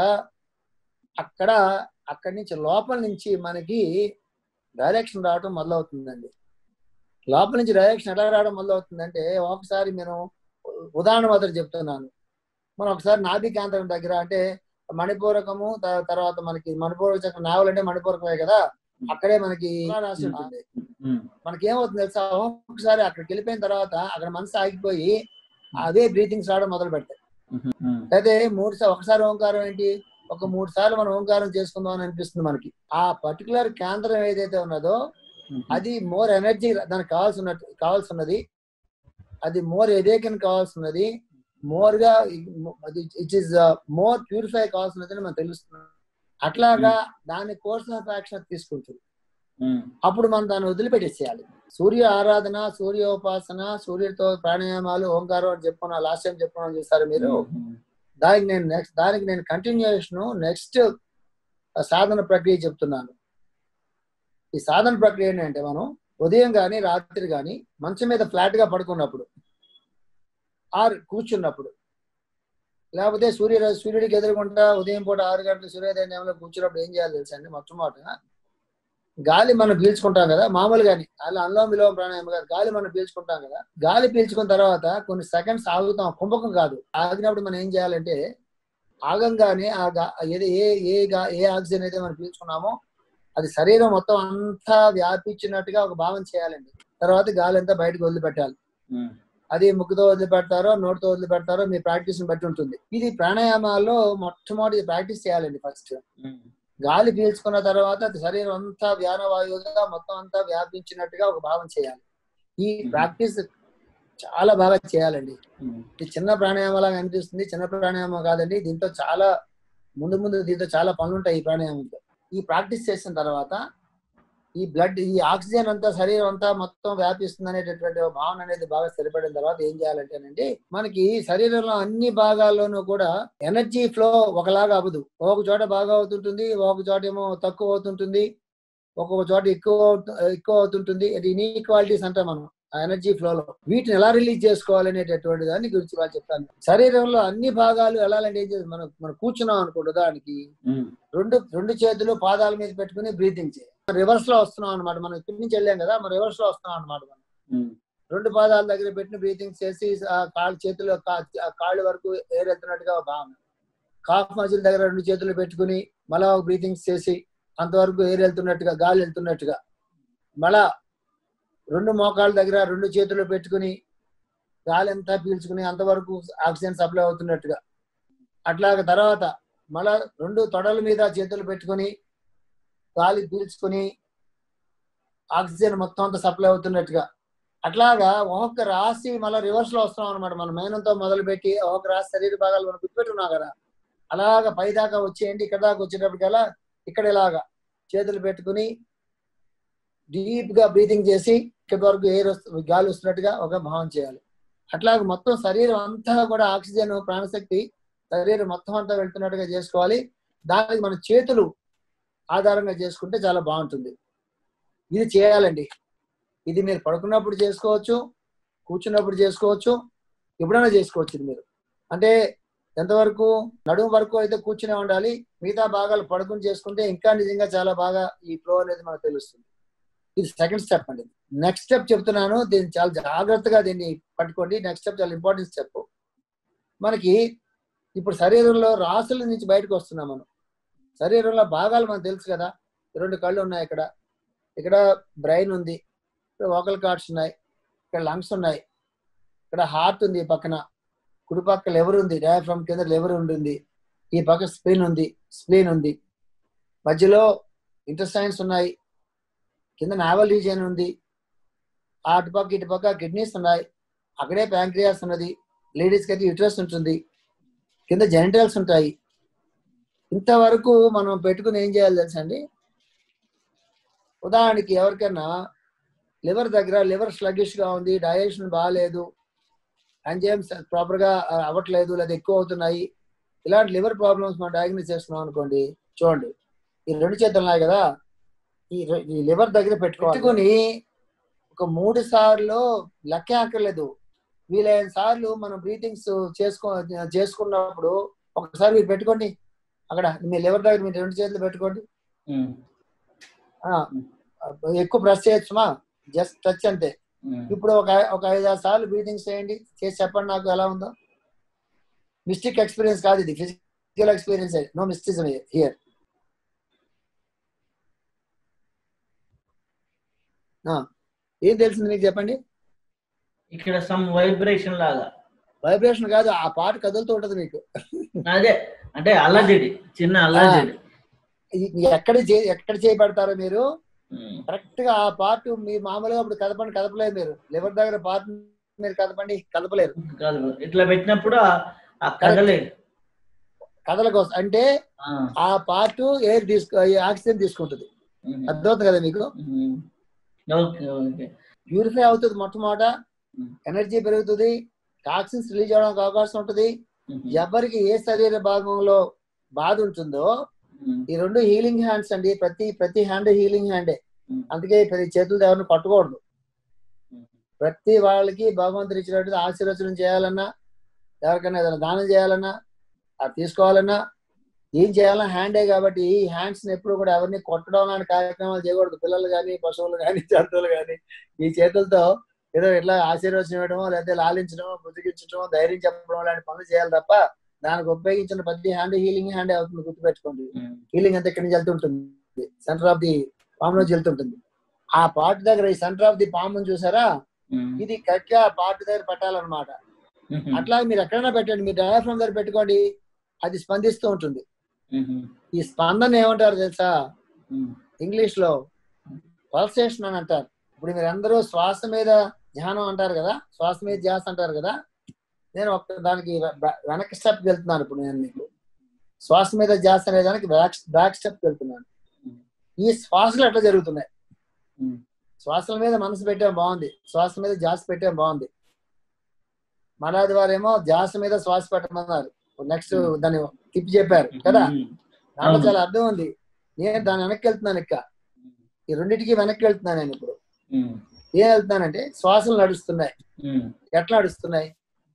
అక్కడ అక్కడి నుంచి లోపల నుంచి మనకి డైరెక్షన్ రావడం మొదలవుతుందండి లోపల నుంచి డైరెక్షన్ ఎలా రావడం మొదలవుతుందంటే ఒకసారి నేను ఉదాహరణ మాత్రం చెప్తున్నాను మనం ఒకసారి నాభి కేంద్రం దగ్గర అంటే మణిపూరకము త- తర్వాత మనకి మణిపూరక చక్రం నావల్ అంటే మణిపూరకమే కదా అక్కడే మనకి రాసి ఉంటుంది ఉమ్, మనకి ఏమవుతుంది తెలుసా ఒకసారి అక్కడికి వెళ్ళిపోయిన తర్వాత అక్కడ మనసు ఆగిపోయి అదే బ్రీతింగ్స్ రావడం మొదలు పెడతాయి ఉమ్, ఉమ్, అయితే మూడు సార్లు ఒకసారి ఓంకారం ఏంటి ఒక మూడు సార్లు మనం ఓంకారం చేసుకుందాం అని అనిపిస్తుంది మనకి ఆ పర్టికులర్ కేంద్రం ఏదైతే ఉన్నదో ఉమ్, అది మోర్ ఎనర్జీ దానికి కావాల్సిన కావాల్సినది అది మోర్ ఎదేకన్ కావాల్సినది మోర్ గా అది ఇట్ ఈస్ మోర్ ప్యూరిఫై కావాల్సినది అని మనకు తెలుస్తుంది అట్లాగా దాని కోర్స్ ఆఫ్ యాక్షన్ తీసుకుంటుంది ఉమ్, అప్పుడు మనం దాన్ని వదిలిపెట్టేసేయాలి సూర్య ఆరాధన సూర్యోపాసన సూర్యుడితో ప్రాణాయామాలు ఓంకారం అని చెప్పుకున్నా లాస్ట్ టైం చెప్పుకున్నాను చూసారు మీరు ఉమ్, దానికి నేను నెక్స్ట్ దానికి నేను కంటిన్యూషన్ నెక్స్ట్ సాధన ప్రక్రియ చెప్తున్నాను ఈ సాధన ప్రక్రియ ఏంటంటే మనం ఉదయం కానీ రాత్రి కానీ మంచం మీద ఫ్లాట్ గా పడుకున్నప్పుడు ఆర్ కూర్చున్నప్పుడు లేకపోతే సూర్య సూర్యుడికి ఎదురుకుంటా ఉదయం పూట ఆరు గంటల సూర్యోదయం టైంలో కూర్చున్నప్పుడు ఏం చేయాలి తెలుసా అండి మొట్టమొదట గాలి మనం పీల్చుకుంటాం కదా మామూలుగాని అలా అనులోమ విలోమ ప్రాణాయామం కాదు గాలి మనం పీల్చుకుంటాం కదా గాలి పీల్చుకున్న తర్వాత కొన్ని సెకండ్స్ ఆగుతాం కుంభకం కాదు ఆగినప్పుడు మనం ఏం చేయాలంటే ఆగంగానే ఆ గా ఏది ఏ ఏ గా- ఏ ఆక్సిజన్ అయితే మనం పీల్చుకున్నామో అది శరీరం మొత్తం అంతా వ్యాపించినట్టుగా ఒక భావన చేయాలండి తర్వాత గాలి అంతా బయటకు వదిలిపెట్టాలి ఉమ్, అది ముక్కుతో వదిలిపెడతారో నోటితో వదిలిపెడతారో మీ ప్రాక్టీస్ బట్టి ఉంటుంది ఇది ప్రాణాయామాల్లో మొట్టమొదటి ప్రాక్టీస్ చేయాలండి ఫస్ట్ ఉమ్, గాలి పీల్చుకున్న తర్వాత అది శరీరం అంతా వ్యానవాయువుగా మొత్తం అంతా వ్యాపించినట్టుగా ఒక భావన చేయాలి ఈ ప్రాక్టీస్ చాలా బాగా చేయాలండి ఉమ్, ఇది చిన్న ప్రాణాయామం లాగా అనిపిస్తుంది చిన్న ప్రాణాయామం కాదండి దీంతో చాలా ముందు ముందు దీంతో చాలా పనులు ఉంటాయి ఈ ప్రాణాయామంతో ఈ ప్రాక్టీస్ చేసిన తర్వాత ఈ బ్లడ్ ఈ ఆక్సిజన్ అంతా శరీరం అంతా మొత్తం వ్యాపిస్తుంది అనేటటువంటి ఒక భావన అనేది బాగా స్థిరపడిన తర్వాత ఏం చేయాలంటేనండి మనకి శరీరంలో అన్ని భాగాల్లోనూ కూడా ఎనర్జీ ఫ్లో ఒకలాగా అవ్వదు ఒక చోట బాగా అవుతుంటుంది ఒక చోట ఏమో తక్కువ అవుతుంటుంది ఒక్కొక్క చోట ఎక్కువ అవుతు- ఎక్కువ అవుతుంటుంది అది ఇన్ఈక్వాలిటీస్ అంటాం మనం ఆ ఎనర్జీ ఫ్లో లో వీటిని ఎలా రిలీజ్ చేసుకోవాలనేటటువంటి దాన్ని గురించి వాళ్ళు చెప్తాను శరీరంలో అన్ని భాగాలు ఎలా అంటే ఏం చేయాలి మనం మనం కూర్చున్నాం అనుకోండి దానికి ఉమ్, రెండు రెండు చేతులు పాదాల మీద పెట్టుకుని బ్రీతింగ్ చేయాలి రివర్స్ లో వస్తున్నాం అనమాట మనం ఇక్కడి నుంచి వెళ్ళాం కదా మనం రివర్స్ లో వస్తున్నాం అనమాట మనం ఉమ్, రెండు పాదాల దగ్గర పెట్టిన బ్రీతింగ్ చేసి ఆ కాళ్ళు చేతులు కా- ఆ కాళ్ళు వరకు ఎయిర్ ఎత్తున్నట్టుగా ఒక భావన కాఫ్ మజిల్ దగ్గర రెండు చేతులు పెట్టుకుని మళ్ళా బ్రీతింగ్ చేసి అంతవరకు ఎయిర్ వెళ్తున్నట్టుగా గాలి వెళ్తున్నట్టుగా మళ్ళా రెండు మోకాళ్ళ దగ్గర రెండు చేతులు పెట్టుకుని గాలి అంతా పీల్చుకుని అంతవరకు ఆక్సిజన్ సప్లై అవుతున్నట్టుగా అట్లాగ తర్వాత మళ్ళా రెండు తొడల మీద చేతులు పెట్టుకుని గాలి పీల్చుకుని ఆక్సిజన్ మొత్తం అంతా సప్లై అవుతున్నట్టుగా అట్లాగా ఒక్కొక్క రాశి మళ్ళీ రివర్స్ లో వస్తాం అనమాట మన మేనంతో మొదలుపెట్టి ఒక్కొక్క రాశి శరీర భాగాలు మనం గుర్తుపెట్టుకున్నాం కదా అలాగా పై దాకా వచ్చేయండి ఇక్కడ దాకా వచ్చేటప్పటికల్లా ఇక్కడ ఇలాగా చేతులు పెట్టుకుని డీప్ గా బ్రీతింగ్ చేసి ఇక్కడి వరకు ఎయిర్ వస్తు గాలి వస్తున్నట్టుగా ఒక భావం చేయాలి అట్లాగే మొత్తం శరీరం అంతా కూడా ఆక్సిజన్ ప్రాణశక్తి శరీరం మొత్తం అంతా వెళ్తున్నట్టుగా చేసుకోవాలి దానికి మన చేతులు ఆధారంగా చేసుకుంటే చాలా బాగుంటుంది ఇది చేయాలండి ఇది మీరు పడుకున్నప్పుడు చేసుకోవచ్చు కూర్చున్నప్పుడు చేసుకోవచ్చు ఎప్పుడైనా చేసుకోవచ్చు ఇది మీరు అంటే ఎంతవరకు నడుము వరకు అయితే కూర్చునే ఉండాలి మిగతా భాగాలు పడుకుని చేసుకుంటే ఇంకా నిజంగా చాలా బాగా ఈ ఫ్లో అనేది మనకు తెలుస్తుంది ఇది సెకండ్ స్టెప్ అండి నెక్స్ట్ స్టెప్ చెప్తున్నాను దీన్ని చాలా జాగ్రత్తగా దీన్ని పట్టుకోండి నెక్స్ట్ స్టెప్ చాలా ఇంపార్టెంట్ స్టెప్ మనకి ఇప్పుడు శరీరంలో రాసుల నుంచి బయటకు వస్తున్నాం మనం శరీరంలో భాగాలు మనకు తెలుసు కదా రెండు కళ్ళు ఉన్నాయి ఇక్కడ ఇక్కడ బ్రెయిన్ ఉంది ఇక్కడ వోకల్ కార్డ్స్ ఉన్నాయి ఇక్కడ లంగ్స్ ఉన్నాయి ఇక్కడ హార్ట్ ఉంది ఈ పక్కన కుడి పక్క లెవర్ ఉంది డయాఫ్రమ్ కింద లెవర్ ఉంటుంది ఈ పక్క స్ప్లీన్ ఉంది స్ప్లీన్ ఉంది మధ్యలో ఇంటెస్టైన్స్ ఉన్నాయి కింద నావల్ రీజియన్ ఉంది ఆ అటుపక్క ఇటు పక్క కిడ్నీస్ ఉన్నాయి అక్కడే ప్యాంక్రియాస్ ఉన్నది లేడీస్కి అయితే యూట్రస్ ఉంటుంది కింద జెనిటల్స్ ఉంటాయి ఇంతవరకు మనం పెట్టుకుని ఏం చేయాలి తెలుసా అండి ఉదాహరణకి ఎవరికైనా లివర్ దగ్గర లివర్ స్లగిష్ గా ఉంది డైజెషన్ బాగాలేదు ఎంజైమ్స్ ప్రాపర్ గా అవ్వట్లేదు లేదా ఎక్కువ అవుతున్నాయి ఇలాంటి లివర్ ప్రాబ్లమ్స్ మనం డయాగ్నోస్ చేస్తున్నాం అనుకోండి చూడండి ఈ రెండు చేతులు ఉన్నాయి కదా ఈ రె- ఈ లివర్ దగ్గర పెట్టుకోవాలి పెట్టుకుని ఒక మూడు సార్లు లెక్క అక్కర్లేదు వీలైన సార్లు మనం బ్రీతింగ్స్ చేసుకో చేసుకున్నప్పుడు ఒకసారి మీరు పెట్టుకోండి అక్కడ మీ లివర్ దగ్గర మీరు రెండు చేతులు పెట్టుకోండి ఉమ్, ఆ, ఎక్కువ ప్రెస్ చేయొచ్చుమా జస్ట్ టచ్ అంతే ఉమ్. ఇప్పుడు ఒక ఒక ఐదు ఆరు సార్లు బ్రీతింగ్స్ చేయండి చేసి చెప్పండి నాకు ఎలా ఉందో మిస్టిక్ ఎక్స్పీరియన్స్ కాదు ఇది physical experience no mysticism here ఏం తెలిసింది మీకు చెప్పండి ఇక్కడ సమ్ వైబ్రేషన్ లాగా వైబ్రేషన్ కాదు ఆ పాట కదులుతూ ఉంటది మీకు అదే అంటే అల్లజడి చిన్న అల్లజడి ఇది ఎక్కడ చే- ఎక్కడ చేయబడతారో మీరు ఉమ్, కరెక్ట్ గా ఆ పార్ట్ మీ మామూలుగా ఇప్పుడు కదపండి కదపలేరు మీరు లివర్ దగ్గర పార్ట్ మీరు కదపండి కదపలేరు కాదు ఇట్లా పెట్టినప్పుడు ఆ- ఆ కదలే కదల కోసం అంటే ఆ, ఆ పార్ట్ ఎయిర్ తీసుకు ఆక్సిజన్ తీసుకుంటుంది ఉమ్, అర్థమవుతుంది కదా మీకు ఉమ్. ఓకే ఓకే ప్యూరిఫై అవుతుంది మొట్టమొదట ఉమ్. ఎనర్జీ పెరుగుతుంది టాక్సిన్స్ రిలీజ్ అవడానికి అవకాశం ఉంటుంది ఉమ్, ఎవరికి ఏ శరీర భాగంలో బాధ ఉంటుందో ఉమ్, ఈ రెండు హీలింగ్ హ్యాండ్స్ అండి ప్రతి ప్రతి హ్యాండ్ హీలింగ్ హ్యాండే ఉమ్. అందుకే ప్రతి చేతులు ఎవరిని పట్టకూడదు ఉమ్. ప్రతి వాళ్ళకి భగవంతుడు ఇచ్చినట్టు ఆశీర్వచనం చేయాలన్నా ఎవరికైనా ఏదైనా దానం చేయాలన్నా అది తీసుకోవాలన్నా ఏం చేయాలన్నా హ్యాండే కాబట్టి ఈ హ్యాండ్స్ ఎప్పుడు కూడా ఎవరిని కొట్టడం లాంటి కార్యక్రమాలు చేయకూడదు పిల్లలు కానీ పశువులు కానీ జంతువులు కానీ ఈ చేతులతో ఏదో ఇట్లా ఆశీర్వచనం ఇవ్వడమో లేకపోతే లాలించడమో బుద్ధిగించడమో ధైర్యం చెప్పడం లాంటి పనులు చేయాలి తప్ప దానికి ఉపయోగించిన ప్రతి హ్యాండ్ హీలింగ్ హ్యాండ్ అవుతుంది గుర్తుపెట్టుకోండి ఉమ్, హీలింగ్ అంతా ఇక్కడి నుంచి వెళ్తుంటుంది సెంటర్ ఆఫ్ ది పామ్ నుంచి వెళ్తుంటుంది ఆ పార్ట్ దగ్గర ఈ సెంటర్ ఆఫ్ ది పామ్ చూసారా ఉమ్, ఇది కరెక్ట్ గా పార్ట్ దగ్గర పెట్టాలన్నమాట ఉమ్, అట్లా మీరు ఎక్కడైనా పెట్టండి మీరు డయాఫ్రమ్ దగ్గర పెట్టుకోండి అది స్పందిస్తూ ఉంటుంది ఉమ్, ఈ స్పందన ఏమంటారు తెలుసా ఉమ్, ఇంగ్లీష్ లో పల్సేషన్ అని అంటారు ఇప్పుడు మీరు అందరూ శ్వాస మీద ధ్యానం అంటారు కదా శ్వాస మీద ధ్యాస అంటారు కదా నేను ఒక దానికి వె- వెనక్కి స్టెప్ వెళ్తున్నాను ఇప్పుడు నేను మీకు శ్వాస మీద ధ్యాస అనే దానికి బ్యాక్ బ్యాక్ స్టెప్ వెళ్తున్నాను ఈ శ్వాసలు ఎట్లా జరుగుతున్నాయి ఉమ్, శ్వాసల మీద మనసు పెట్టాం బాగుంది శ్వాస మీద ధ్యాస పెట్టాం బాగుంది మనాది వారేమో ధ్యాస మీద శ్వాస పెట్టమన్నారు నెక్స్ట్ దాన్ని తిప్పి చెప్పారు కదా ఉమ్, దాంట్లో అవును. చాలా అర్థం ఉంది నేను దాని వెనక్కి వెళ్తున్నాను ఇక్క ఈ రెండింటికి వెనక్కి వెళ్తున్నాను నేను ఇప్పుడు ఉమ్, ఏం వెళ్తున్నానంటే శ్వాసలు నడుస్తున్నాయి ఉమ్, ఎట్లా నడుస్తున్నాయి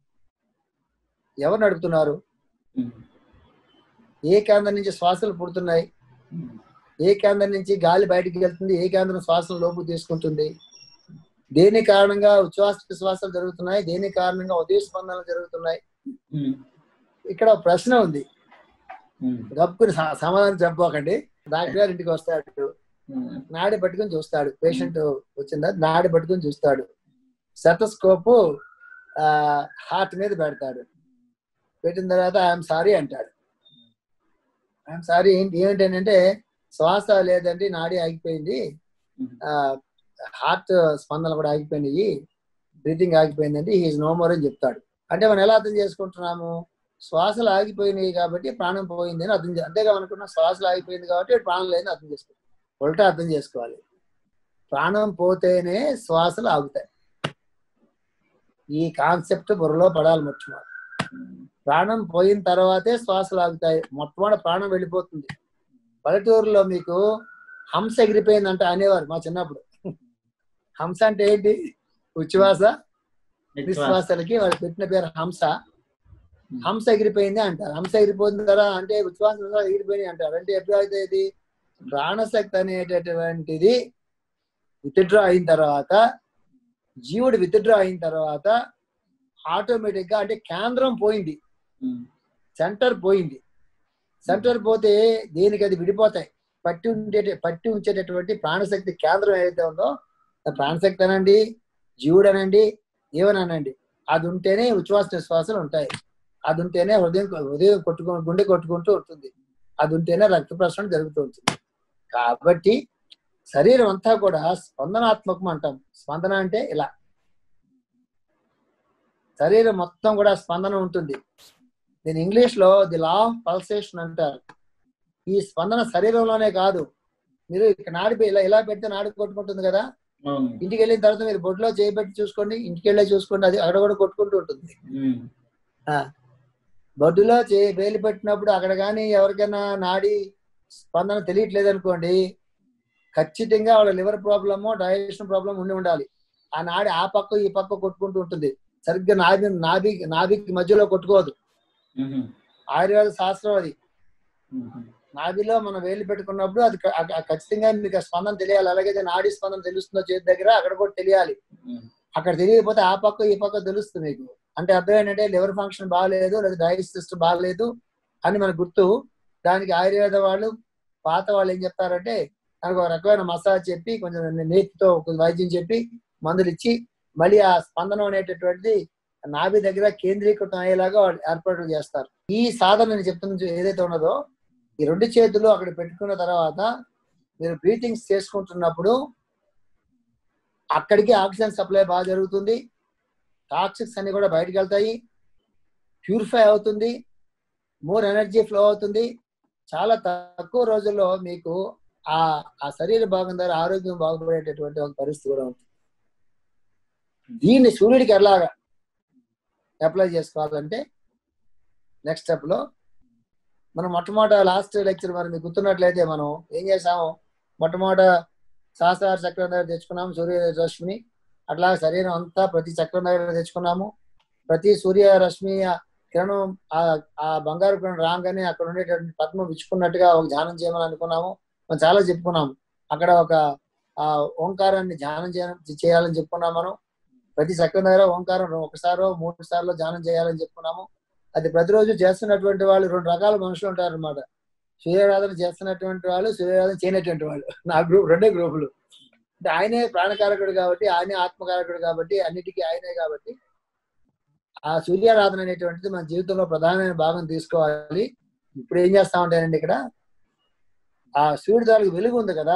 ఎవరు నడుపుతున్నారు ఉమ్, ఏ కేంద్రం నుంచి శ్వాసలు పుడుతున్నాయి ఉమ్, ఏ కేంద్రం నుంచి గాలి బయటికి వెళ్తుంది ఏ కేంద్రం శ్వాసను లోపు తీసుకుంటుంది దేని కారణంగా ఉచ్ఛ్వాస విశ్వాసాలు జరుగుతున్నాయి దేని కారణంగా ఉదయ స్పందనలు జరుగుతున్నాయి ఉమ్, ఇక్కడ ఒక ప్రశ్న ఉంది ఉమ్, గప్పుకుని స- సమాధానం చెప్పకండి డాక్టర్ గారి ఇంటికి వస్తాడు ఉమ్, నాడి పట్టుకొని చూస్తాడు పేషెంట్ వచ్చిందా నాడి పట్టుకొని చూస్తాడు సెటస్కోప్ ఆ హార్ట్ మీద పెడతాడు పెట్టిన తర్వాత ఐఎమ్ సారీ అంటాడు ఐఎమ్ సారీ ఏంటి ఏమిటంటే శ్వాస లేదండి నాడి ఆగిపోయింది ఉమ్, ఆ హార్ట్ స్పందనలు కూడా ఆగిపోయినాయి బ్రీతింగ్ ఆగిపోయిందండి హీఈస్ నో మోర్ అని చెప్తాడు అంటే మనం ఎలా అర్థం చేసుకుంటున్నాము శ్వాసలు ఆగిపోయినాయి కాబట్టి ప్రాణం పోయింది అని అర్థం చే- అంతేగా అనుకున్నా శ్వాసలు ఆగిపోయింది కాబట్టి ప్రాణం లేదని అర్థం చేసుకోవాలి ఉల్టా అర్థం చేసుకోవాలి ప్రాణం పోతేనే శ్వాసలు ఆగుతాయి ఈ కాన్సెప్ట్ బుర్రలో పడాలి మొట్టమొదటి ఉమ్, ప్రాణం పోయిన తర్వాతే శ్వాసలు ఆగుతాయి మొట్టమొదటి ప్రాణం వెళ్ళిపోతుంది పల్లెటూరులో మీకు హంస ఎగిరిపోయిందంట అనేవారు మా చిన్నప్పుడు హంస అంటే ఏంటి ఉచ్ఛ్వాస విశ్వాసం. విశ్వాసాలకి వాళ్ళు పెట్టిన పేరు హంస హంస ఎగిరిపోయింది అంటారు హంస ఎగిరిపోయిన తర్వాత అంటే ఉచ్ఛ్వాస ఎగిరిపోయింది అంటారు అంటే ఎప్పుడు అయితే ఇది ప్రాణశక్తి అనేటటువంటిది విత్డ్రా అయిన తర్వాత జీవుడు విత్డ్రా అయిన తర్వాత ఆటోమేటిక్ గా అంటే కేంద్రం పోయింది ఉమ్, సెంటర్ పోయింది సెంటర్ పోతే దేనికి అది విడిపోతాయి పట్టి ఉండే పట్టి ఉంచేటటువంటి ప్రాణశక్తి కేంద్రం ఏదైతే ఉందో ఆ ప్రాణశక్తి అనండి జీవుడు అనండి ఏమనండి అది ఉంటేనే ఉచ్ఛ్వాస నిశ్వాసాలు ఉంటాయి అది ఉంటేనే హృదయం హృదయం కొట్టుకు గుండె కొట్టుకుంటూ ఉంటుంది అది ఉంటేనే రక్త ప్రసరణ జరుగుతూ ఉంటుంది కాబట్టి శరీరం అంతా కూడా స్పందనాత్మకం అంటాం స్పందన అంటే ఇలా శరీరం మొత్తం కూడా స్పందన ఉంటుంది దీని ఇంగ్లీష్ లో ది లా ఆఫ్ పల్సేషన్ అంటారు ఈ స్పందన శరీరంలోనే కాదు మీరు ఇక్కడ నాడి పె- ఇలా ఇలా పెడితే నాడి కొట్టుకుంటుంది కదా అవును ఇంటికి వెళ్ళిన తర్వాత మీరు బొడ్లో చేయబెట్టి చూసుకోండి ఇంటికి వెళ్ళే చూసుకోండి అది అక్కడ కూడా కొట్టుకుంటూ ఉంటుంది ఉమ్, బొడ్డులో చే వేలు పెట్టినప్పుడు అక్కడ కానీ ఎవరికైనా నాడి స్పందన తెలియట్లేదు అనుకోండి ఖచ్చితంగా వాళ్ళ లివర్ ప్రాబ్లమో డైజెషన్ ప్రాబ్లం ఉండి ఉండాలి ఆ నాడి ఆ పక్క ఈ పక్క కొట్టుకుంటూ ఉంటుంది సరిగ్గా నాభి నాభి నాభికి మధ్యలో కొట్టుకోదు ఉమ్, ఆయుర్వేద శాస్త్రం అది ఉమ్, నాభిలో మనం వేలు పెట్టుకున్నప్పుడు అది క- ఆ- ఖచ్చితంగా మీకు ఆ స్పందన తెలియాలి అలాగైతే నాడి స్పందన తెలుస్తుందో చేతి దగ్గర అక్కడ కూడా తెలియాలి ఉమ్, అక్కడ తెలియకపోతే ఆ పక్క ఈ పక్క తెలుస్తుంది మీకు అంటే అర్థం ఏంటంటే లివర్ ఫంక్షన్ బాగాలేదు లేదా డైజెస్ట్ సిస్టమ్ బాగాలేదు అని మనకు గుర్తు దానికి ఆయుర్వేద వాళ్ళు పాత వాళ్ళు ఏం చెప్తారంటే దానికి ఒక రకమైన మసాజ్ చెప్పి కొంచెం నేతితో కొంచెం వైద్యం చెప్పి మందులు ఇచ్చి మళ్ళీ ఆ స్పందనం అనేటటువంటిది నాభి దగ్గర కేంద్రీకృతం అయ్యేలాగా వాళ్ళు ఏర్పాట్లు చేస్తారు ఈ సాధన నేను చెప్తున్న ఏదైతే ఉన్నదో ఈ రెండు చేతులు అక్కడ పెట్టుకున్న తర్వాత మీరు బ్రీతింగ్స్ చేసుకుంటున్నప్పుడు అక్కడికి ఆక్సిజన్ సప్లై బాగా జరుగుతుంది టాక్సిక్స్ అన్ని కూడా బయటకు వెళ్తాయి ప్యూరిఫై అవుతుంది మోర్ ఎనర్జీ ఫ్లో అవుతుంది చాలా తక్కువ రోజుల్లో మీకు ఆ ఆ శరీర భాగం ద్వారా ఆరోగ్యం బాగుపడేటటువంటి ఒక పరిస్థితి కూడా ఉంటుంది దీన్ని సూర్యుడికి ఎలాగా అప్లై చేసుకోవాలంటే నెక్స్ట్ స్టెప్ లో మనం మొట్టమొదట లాస్ట్ లెక్చర్ మరి మీకు గుర్తున్నట్లయితే మనం ఏం చేసాము మొట్టమొదట సహస్రార చక్రం దగ్గర తెచ్చుకున్నాము సూర్య రశ్మిని అట్లా శరీరం అంతా ప్రతి చక్రం దగ్గర తెచ్చుకున్నాము ప్రతి సూర్య రశ్మి కిరణం ఆ ఆ బంగారు కిరణం రాగానే అక్కడ ఉండేటువంటి పద్మం విచ్చుకున్నట్టుగా ఒక ధ్యానం చేయమని అనుకున్నాము మనం చాలా చెప్పుకున్నాము అక్కడ ఒక ఆ ఓంకారాన్ని ధ్యానం చేయ- చేయాలని చెప్పుకున్నాం మనం ప్రతి చక్రం దగ్గర ఓంకారం ఒకసారో మూడు సార్లు ధ్యానం చేయాలని చెప్పుకున్నాము అది ప్రతిరోజు చేస్తున్నటువంటి వాళ్ళు రెండు రకాల మనుషులు ఉంటారు అనమాట సూర్యారాధన చేస్తున్నటువంటి వాళ్ళు సూర్యారాధన చేయనటువంటి వాళ్ళు నా గ్రూప్ రెండే గ్రూపులు అంటే ఆయనే ప్రాణకారకుడు కాబట్టి ఆయనే ఆత్మకారకుడు కాబట్టి అన్నిటికీ ఆయనే కాబట్టి ఆ సూర్యారాధన అనేటువంటిది మన జీవితంలో ప్రధానమైన భాగం తీసుకోవాలి ఇప్పుడు ఏం చేస్తామంటేనండి ఇక్కడ ఆ సూర్యుడి తాలూకు వెలుగు ఉంది కదా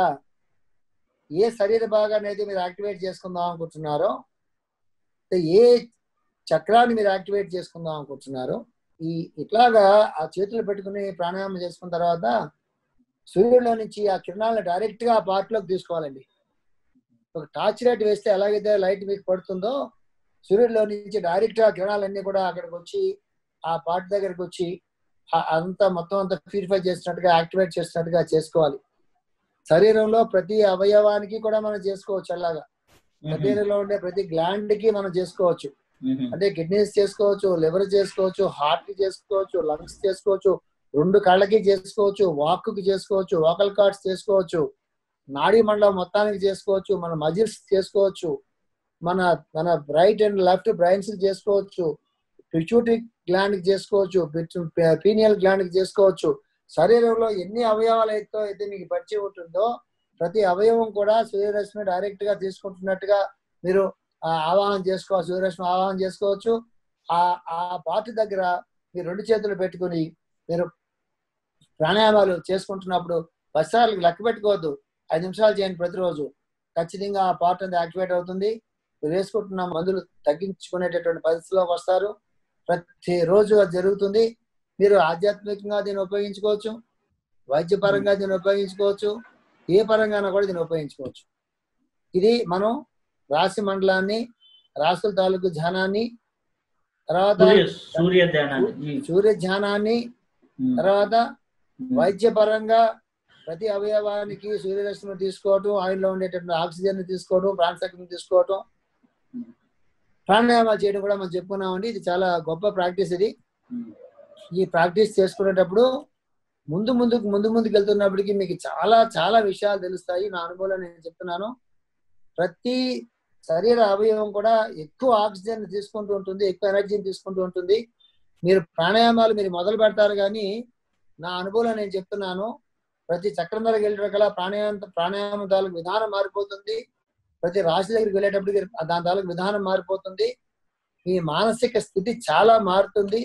ఏ శరీర భాగాన్ని అయితే మీరు యాక్టివేట్ చేసుకుందాం అనుకుంటున్నారో అంటే ఏ చక్రాన్ని మీరు యాక్టివేట్ చేసుకుందాం అనుకుంటున్నారో ఈ ఇట్లాగా ఆ చేతులు పెట్టుకుని ప్రాణాయామం చేసుకున్న తర్వాత సూర్యుడిలో నుంచి ఆ కిరణాలను డైరెక్ట్ గా ఆ పార్ట్ లోకి తీసుకోవాలండి ఒక టార్చ్ లైట్ వేస్తే ఎలాగైతే లైట్ మీకు పడుతుందో సూర్యుడిలో నుంచి డైరెక్ట్ గా కిరణాలన్నీ కూడా అక్కడికి వచ్చి ఆ పార్ట్ దగ్గరికి వచ్చి ఆ- అంతా మొత్తం అంతా ప్యూరిఫై చేసినట్టుగా యాక్టివేట్ చేసినట్టుగా చేసుకోవాలి శరీరంలో ప్రతి అవయవానికి కూడా మనం చేసుకోవచ్చు అలాగా శరీరంలో ఉండే ప్రతి గ్లాండ్ కి మనం చేసుకోవచ్చు అంటే కిడ్నీస్ చేసుకోవచ్చు లివర్ చేసుకోవచ్చు హార్ట్ కి చేసుకోవచ్చు లంగ్స్ చేసుకోవచ్చు రెండు కళ్ళకి చేసుకోవచ్చు వాక్ కి చేసుకోవచ్చు వోకల్ కార్డ్స్ చేసుకోవచ్చు నాడీ మండలం మొత్తానికి చేసుకోవచ్చు మన మజిల్స్ చేసుకోవచ్చు మన మన రైట్ అండ్ లెఫ్ట్ బ్రైన్స్ చేసుకోవచ్చు పిచ్యూటరీ గ్లాండ్ కి చేసుకోవచ్చు పీనియల్ గ్లాండ్ కి చేసుకోవచ్చు శరీరంలో ఎన్ని అవయవాలు అయితే అయితే మీకు పరిచయం ఉంటుందో ప్రతి అవయవం కూడా సూర్యరశ్మి డైరెక్ట్ గా తీసుకుంటున్నట్టుగా మీరు ఆ, ఆవాహన చేసుకోవచ్చు సూర్యరశ్మి ఆవాహన చేసుకోవచ్చు ఆ ఆ పార్ట్ దగ్గర మీరు రెండు చేతులు పెట్టుకుని మీరు ప్రాణాయామాలు చేసుకుంటున్నప్పుడు వస్త్రాలకు లెక్క పెట్టుకోవద్దు ఐదు నిమిషాలు చేయండి ప్రతిరోజు ఖచ్చితంగా ఆ పార్ట్ అనేది యాక్టివేట్ అవుతుంది మీరు వేసుకుంటున్న మందులు తగ్గించుకునేటటువంటి పరిస్థితిలోకి వస్తారు ప్రతిరోజు అది జరుగుతుంది మీరు ఆధ్యాత్మికంగా దీన్ని ఉపయోగించుకోవచ్చు వైద్యపరంగా దీన్ని ఉపయోగించుకోవచ్చు ఏ పరంగానూ కూడా దీన్ని ఉపయోగించుకోవచ్చు ఇది మనం రాశి మండలాన్ని రాసుల తాలూకు ధ్యానాన్ని తర్వాత సూర్య సూర్య ధ్యానాన్ని ఉమ్, సూర్య ధ్యానాన్ని ఉమ్, తర్వాత ఉమ్, వైద్యపరంగా ప్రతి అవయవానికి సూర్యరశ్మి తీసుకోవటం ఆయనలో ఉండేటటువంటి ఆక్సిజన్ తీసుకోవటం ప్రాణశక్తిని తీసుకోవటం ప్రాణాయామాలు చేయడం కూడా మనం చెప్పుకున్నామండి ఇది చాలా గొప్ప ప్రాక్టీస్ ఇది ఉమ్, ఈ ప్రాక్టీస్ చేసుకునేటప్పుడు ముందు ముందుకు ముందు ముందుకు వెళ్తున్నప్పటికీ మీకు చాలా చాలా విషయాలు తెలుస్తాయి నా అనుభవంలో నేను చెప్తున్నాను ప్రతి శరీర అవయవం కూడా ఎక్కువ ఆక్సిజన్ తీసుకుంటూ ఉంటుంది ఎక్కువ ఎనర్జీని తీసుకుంటూ ఉంటుంది మీరు ప్రాణాయామాలు మీరు మొదలు పెడతారు కానీ నా అనుభవంలో నేను చెప్తున్నాను ప్రతి చక్రం దగ్గరికి వెళ్ళేటప్పుడు ప్రాణాయామం ప్రాణాయామం తాలూకు విధానం మారిపోతుంది ప్రతి రాశి దగ్గరికి వెళ్ళేటప్పటికి దాని తాలూకు విధానం మారిపోతుంది మీ మానసిక స్థితి చాలా మారుతుంది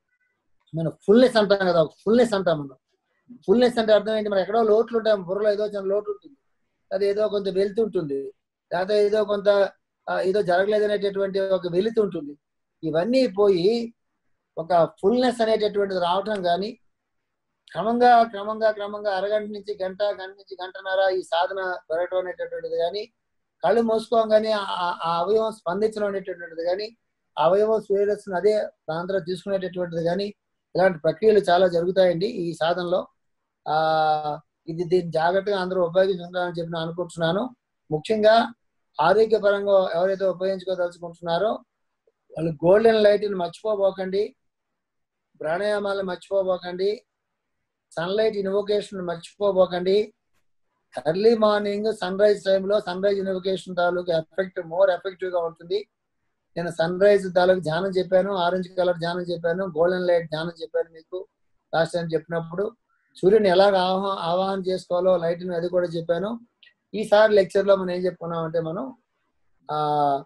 మనం ఫుల్నెస్ అంటాం కదా ఫుల్నెస్ అంటాం మనం ఫుల్నెస్ అంటే అర్థం ఏంటి మనం ఎక్కడో లోట్లు ఉంటాం బుర్రలో ఏదో చిన్న లోటు ఉంటుంది అది ఏదో కొంత వెళ్తుంటుంది లేకపోతే ఏదో కొంత ఆ, ఏదో జరగలేదనేటటువంటి ఒక వెలితి ఉంటుంది ఇవన్నీ పోయి ఒక ఫుల్నెస్ అనేటటువంటిది రావటం కానీ క్రమంగా క్రమంగా క్రమంగా అరగంట నుంచి గంట గంట నుంచి గంటన్నర ఈ సాధన పెరగటం అనేటటువంటిది కానీ కళ్ళు మూసుకోగానే ఆ ఆ అవయవం స్పందించడం అనేటటువంటిది కానీ ఆ అవయవం సూర్యరశ్మిని అదే దాంట్లో తీసుకునేటటువంటిది కానీ ఇలాంటి ప్రక్రియలు చాలా జరుగుతాయండి ఈ సాధనలో ఆ ఇది దీన్ని జాగ్రత్తగా అందరూ ఉపయోగించుకుంటారని చెప్పి నేను అనుకుంటున్నాను ముఖ్యంగా ఆరోగ్యపరంగా ఎవరైతే ఉపయోగించుకోదలుచుకుంటున్నారో వాళ్ళు గోల్డెన్ లైట్ ని మర్చిపోబోకండి ప్రాణాయామాలను మర్చిపోబోకండి సన్లైట్ ఇన్వోకేషన్ మర్చిపోబోకండి ఎర్లీ మార్నింగ్ సన్ రైజ్ టైంలో సన్ రైజ్ ఇన్వోకేషన్ తాలూకు ఎఫెక్ట్ మోర్ ఎఫెక్టివ్ గా ఉంటుంది నేను సన్ రైజ్ తాలూకు ధ్యానం చెప్పాను ఆరెంజ్ కలర్ ధ్యానం చెప్పాను గోల్డెన్ లైట్ ధ్యానం చెప్పాను మీకు లాస్ట్ టైం చెప్పినప్పుడు సూర్యుని ఎలాగ ఆహ్వా ఆవాహన చేసుకోవాలో లైట్ ని అది కూడా చెప్పాను ఈసారి లెక్చర్ లో మనం ఏం చెప్పుకున్నాం అంటే మనం ఆ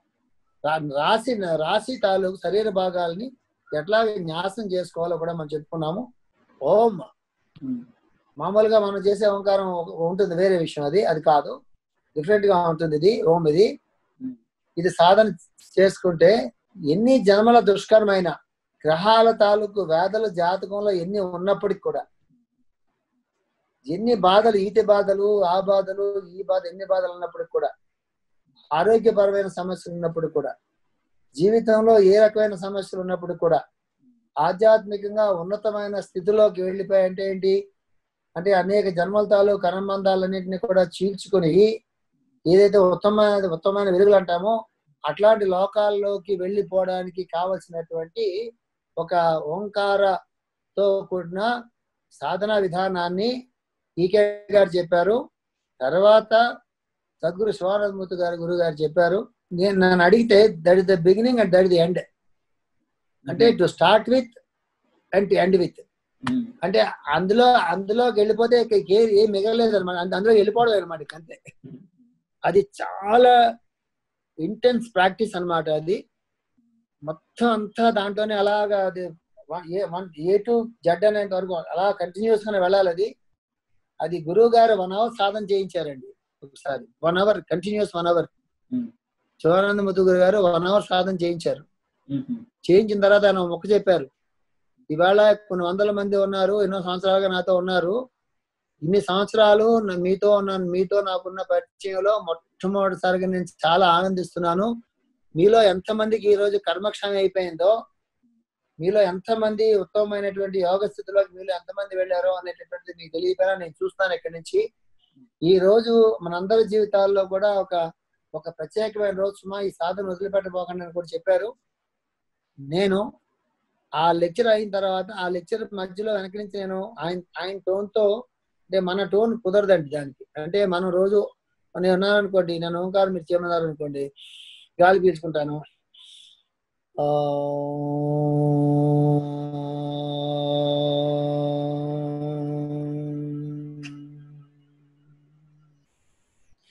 రా- రాశి రాశి తాలూకు శరీర భాగాల్ని ఎట్లా న్యాసం చేసుకోవాలో కూడా మనం చెప్పుకున్నాము ఓం ఉమ్, మామూలుగా మనం చేసే ఓంకారం ఒక- ఉంటుంది వేరే విషయం అది అది కాదు డిఫరెంట్ గా ఉంటుంది ఇది ఓం ఇది ఇది సాధన చేసుకుంటే ఎన్ని జన్మల దుష్కరమైన గ్రహాల తాలూకు వేదల జాతకంలో ఎన్ని ఉన్నప్పటికి కూడా ఎన్ని బాధలు ఈతి బాధలు ఆ బాధలు ఈ బాధ ఎన్ని బాధలు ఉన్నప్పటికి కూడా ఆరోగ్యపరమైన సమస్యలు ఉన్నప్పుడు కూడా జీవితంలో ఏ రకమైన సమస్యలు ఉన్నప్పుడు కూడా ఆధ్యాత్మికంగా ఉన్నతమైన స్థితిలోకి వెళ్ళిపోయి అంటే ఏంటి అంటే అనేక జన్మల తాలూ కర్మబంధాలన్నింటినీ కూడా చీల్చుకొని ఏదైతే ఉత్తమమైన ఉత్తమమైన వెలుగులు అంటామో అట్లాంటి లోకాల్లోకి వెళ్ళిపోవడానికి కావలసినటువంటి ఒక ఓంకారతో కూడిన సాధనా విధానాన్ని ఈకే గారు చెప్పారు తర్వాత సద్గురు శివానందమూర్తి గారు గురువు గారు చెప్పారు నేను నన్ను అడిగితే that is the beginning and that is the end అంటే to start with and to end with um, అంటే అందులో అందులోకి వెళ్ళిపోతే ఇక ఏ ఏం మిగలలేదు అనమాట అందులో వెళ్ళిపోవడం అనమాట ఇక అంతే అది చాలా ఇంటెన్స్ ప్రాక్టీస్ అన్నమాట అది మొత్తం అంతా దాంట్లోనే అలాగా అది one- A one A to Z అనేంత వరకు అలా కంటిన్యూస్ గానే వెళ్ళాలి అది అది గురువు గారు వన్ అవర్ సాధన చేయించారండి ఒకసారి one hour continuous one hour Hmm. Sivananda ముద్దుగురు గారు వన్ అవర్ సాధన చేయించారు ఉమ్, ఉమ్, చేయించిన తర్వాత ఆయన మొక్క చెప్పారు ఇవాళ కొన్ని వందల మంది ఉన్నారు ఎన్నో సంవత్సరాలుగా నాతో ఉన్నారు ఇన్ని సంవత్సరాలు నా- మీతో ఉన్నాను మీతో నాకున్న పరిచయంలో మొట్టమొదటిసారిగా నేను చాలా ఆనందిస్తున్నాను మీలో ఎంతమందికి ఈ రోజు కర్మక్షయం అయిపోయిందో మీలో ఎంతమంది ఉత్తమమైనటువంటి యోగ స్థితిలోకి మీలో ఎంతమంది వెళ్ళారో అనేటటువంటిది మీకు తెలియపోయినా నేను చూస్తాను ఇక్కడి నుంచి ఈ రోజు మనందరి జీవితాల్లో కూడా ఒక ఒక ప్రత్యేకమైన రోజు సుమా ఈ సాధన వదిలిపెట్టబోకండి అని కూడా చెప్పారు నేను ఆ లెక్చర్ అయిన తర్వాత ఆ లెక్చర్ మధ్యలో వెనక నుంచి నేను ఆయన ఆయన టోన్ తో అంటే మన టోన్ కుదరదండి దానికి అంటే మనం రోజు నేను ఉన్నాననుకోండి నేను ఓంకారం మీరు చేయమన్నారు అనుకోండి గాలి పీల్చుకుంటాను ఆ,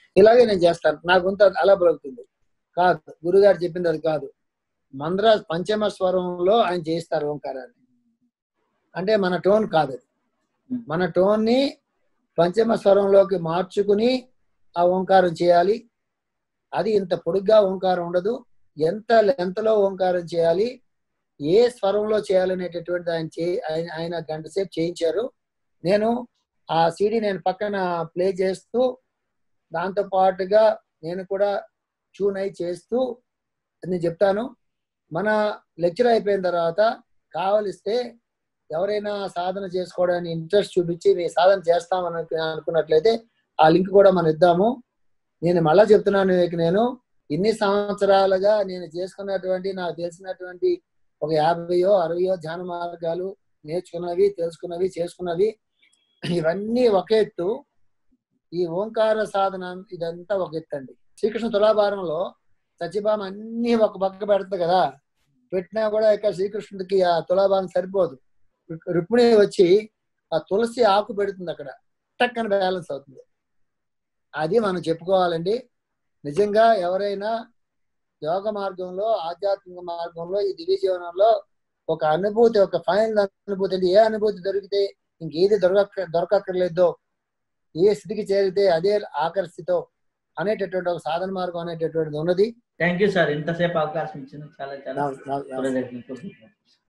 ఇలాగే నేను చేస్తాను నా గొంతు అలా పలుకుతుంది కాదు గురుగారు చెప్పింది అది కాదు మంద్ర పంచమ స్వరంలో ఆయన చేయిస్తారు ఓంకారాన్ని అంటే మన టోన్ కాదు అది మన టోన్ ని పంచమ స్వరంలోకి మార్చుకుని ఆ ఓంకారం చేయాలి అది ఇంత పొడుగ్గా ఓంకారం ఉండదు ఎంత లెంత్ లో ఓంకారం చేయాలి ఏ స్వరంలో చేయాలనేటటువంటి ఆయన చే ఆయన ఆయన గంట సేపు చేయించారు నేను ఆ సీడీ నేను పక్కన ప్లే చేస్తూ దాంతో పాటుగా నేను కూడా ట్యూన్ అయి చేస్తూ నేను చెప్తాను మన లెక్చర్ అయిపోయిన తర్వాత కావలిస్తే ఎవరైనా సాధన చేసుకోవడానికి ఇంట్రెస్ట్ చూపించి మేము సాధన చేస్తామని అనుకున్నట్లయితే ఆ లింక్ కూడా మనం ఇద్దాము నేను మళ్ళా చెప్తున్నాను మీకు నేను ఇన్ని సంవత్సరాలుగా నేను చేసుకున్నటువంటి నాకు తెలిసినటువంటి ఒక యాభైయో అరవయో ధ్యాన మార్గాలు నేర్చుకున్నవి తెలుసుకున్నవి చేసుకున్నవి ఇవన్నీ ఒక ఎత్తు ఈ ఓంకార సాధన ఇదంతా ఒక ఎత్తు అండి శ్రీకృష్ణ తులాభారంలో సత్యభామ అన్ని ఒక పక్క పెడుతుంది కదా పెట్టినా కూడా ఇక్కడ శ్రీకృష్ణుడికి ఆ తులాభారం సరిపోదు రుక్- రుక్మిణి వచ్చి ఆ తులసి ఆకు పెడుతుంది అక్కడ టక్కన బ్యాలెన్స్ అవుతుంది అది మనం చెప్పుకోవాలండి నిజంగా ఎవరైనా యోగ మార్గంలో ఆధ్యాత్మిక మార్గంలో ఈ దివ్య జీవనంలో ఒక అనుభూతి ఒక ఫైనల్ అనుభూతి అంటే ఏ అనుభూతి దొరికితే ఇంకేది దొరక దొరకక్కర్లేదో ఏ స్థితికి చేరితే అదే ఆకర్షితో అనేటటువంటి ఒక సాధన మార్గం అనేటటువంటిది ఉన్నది థ్యాంక్ యూ సార్ ఇంతసేపు అవకాశం ఇచ్చింది చాలా చాలా నా- నా- నా- కృతజ్ఞతలు.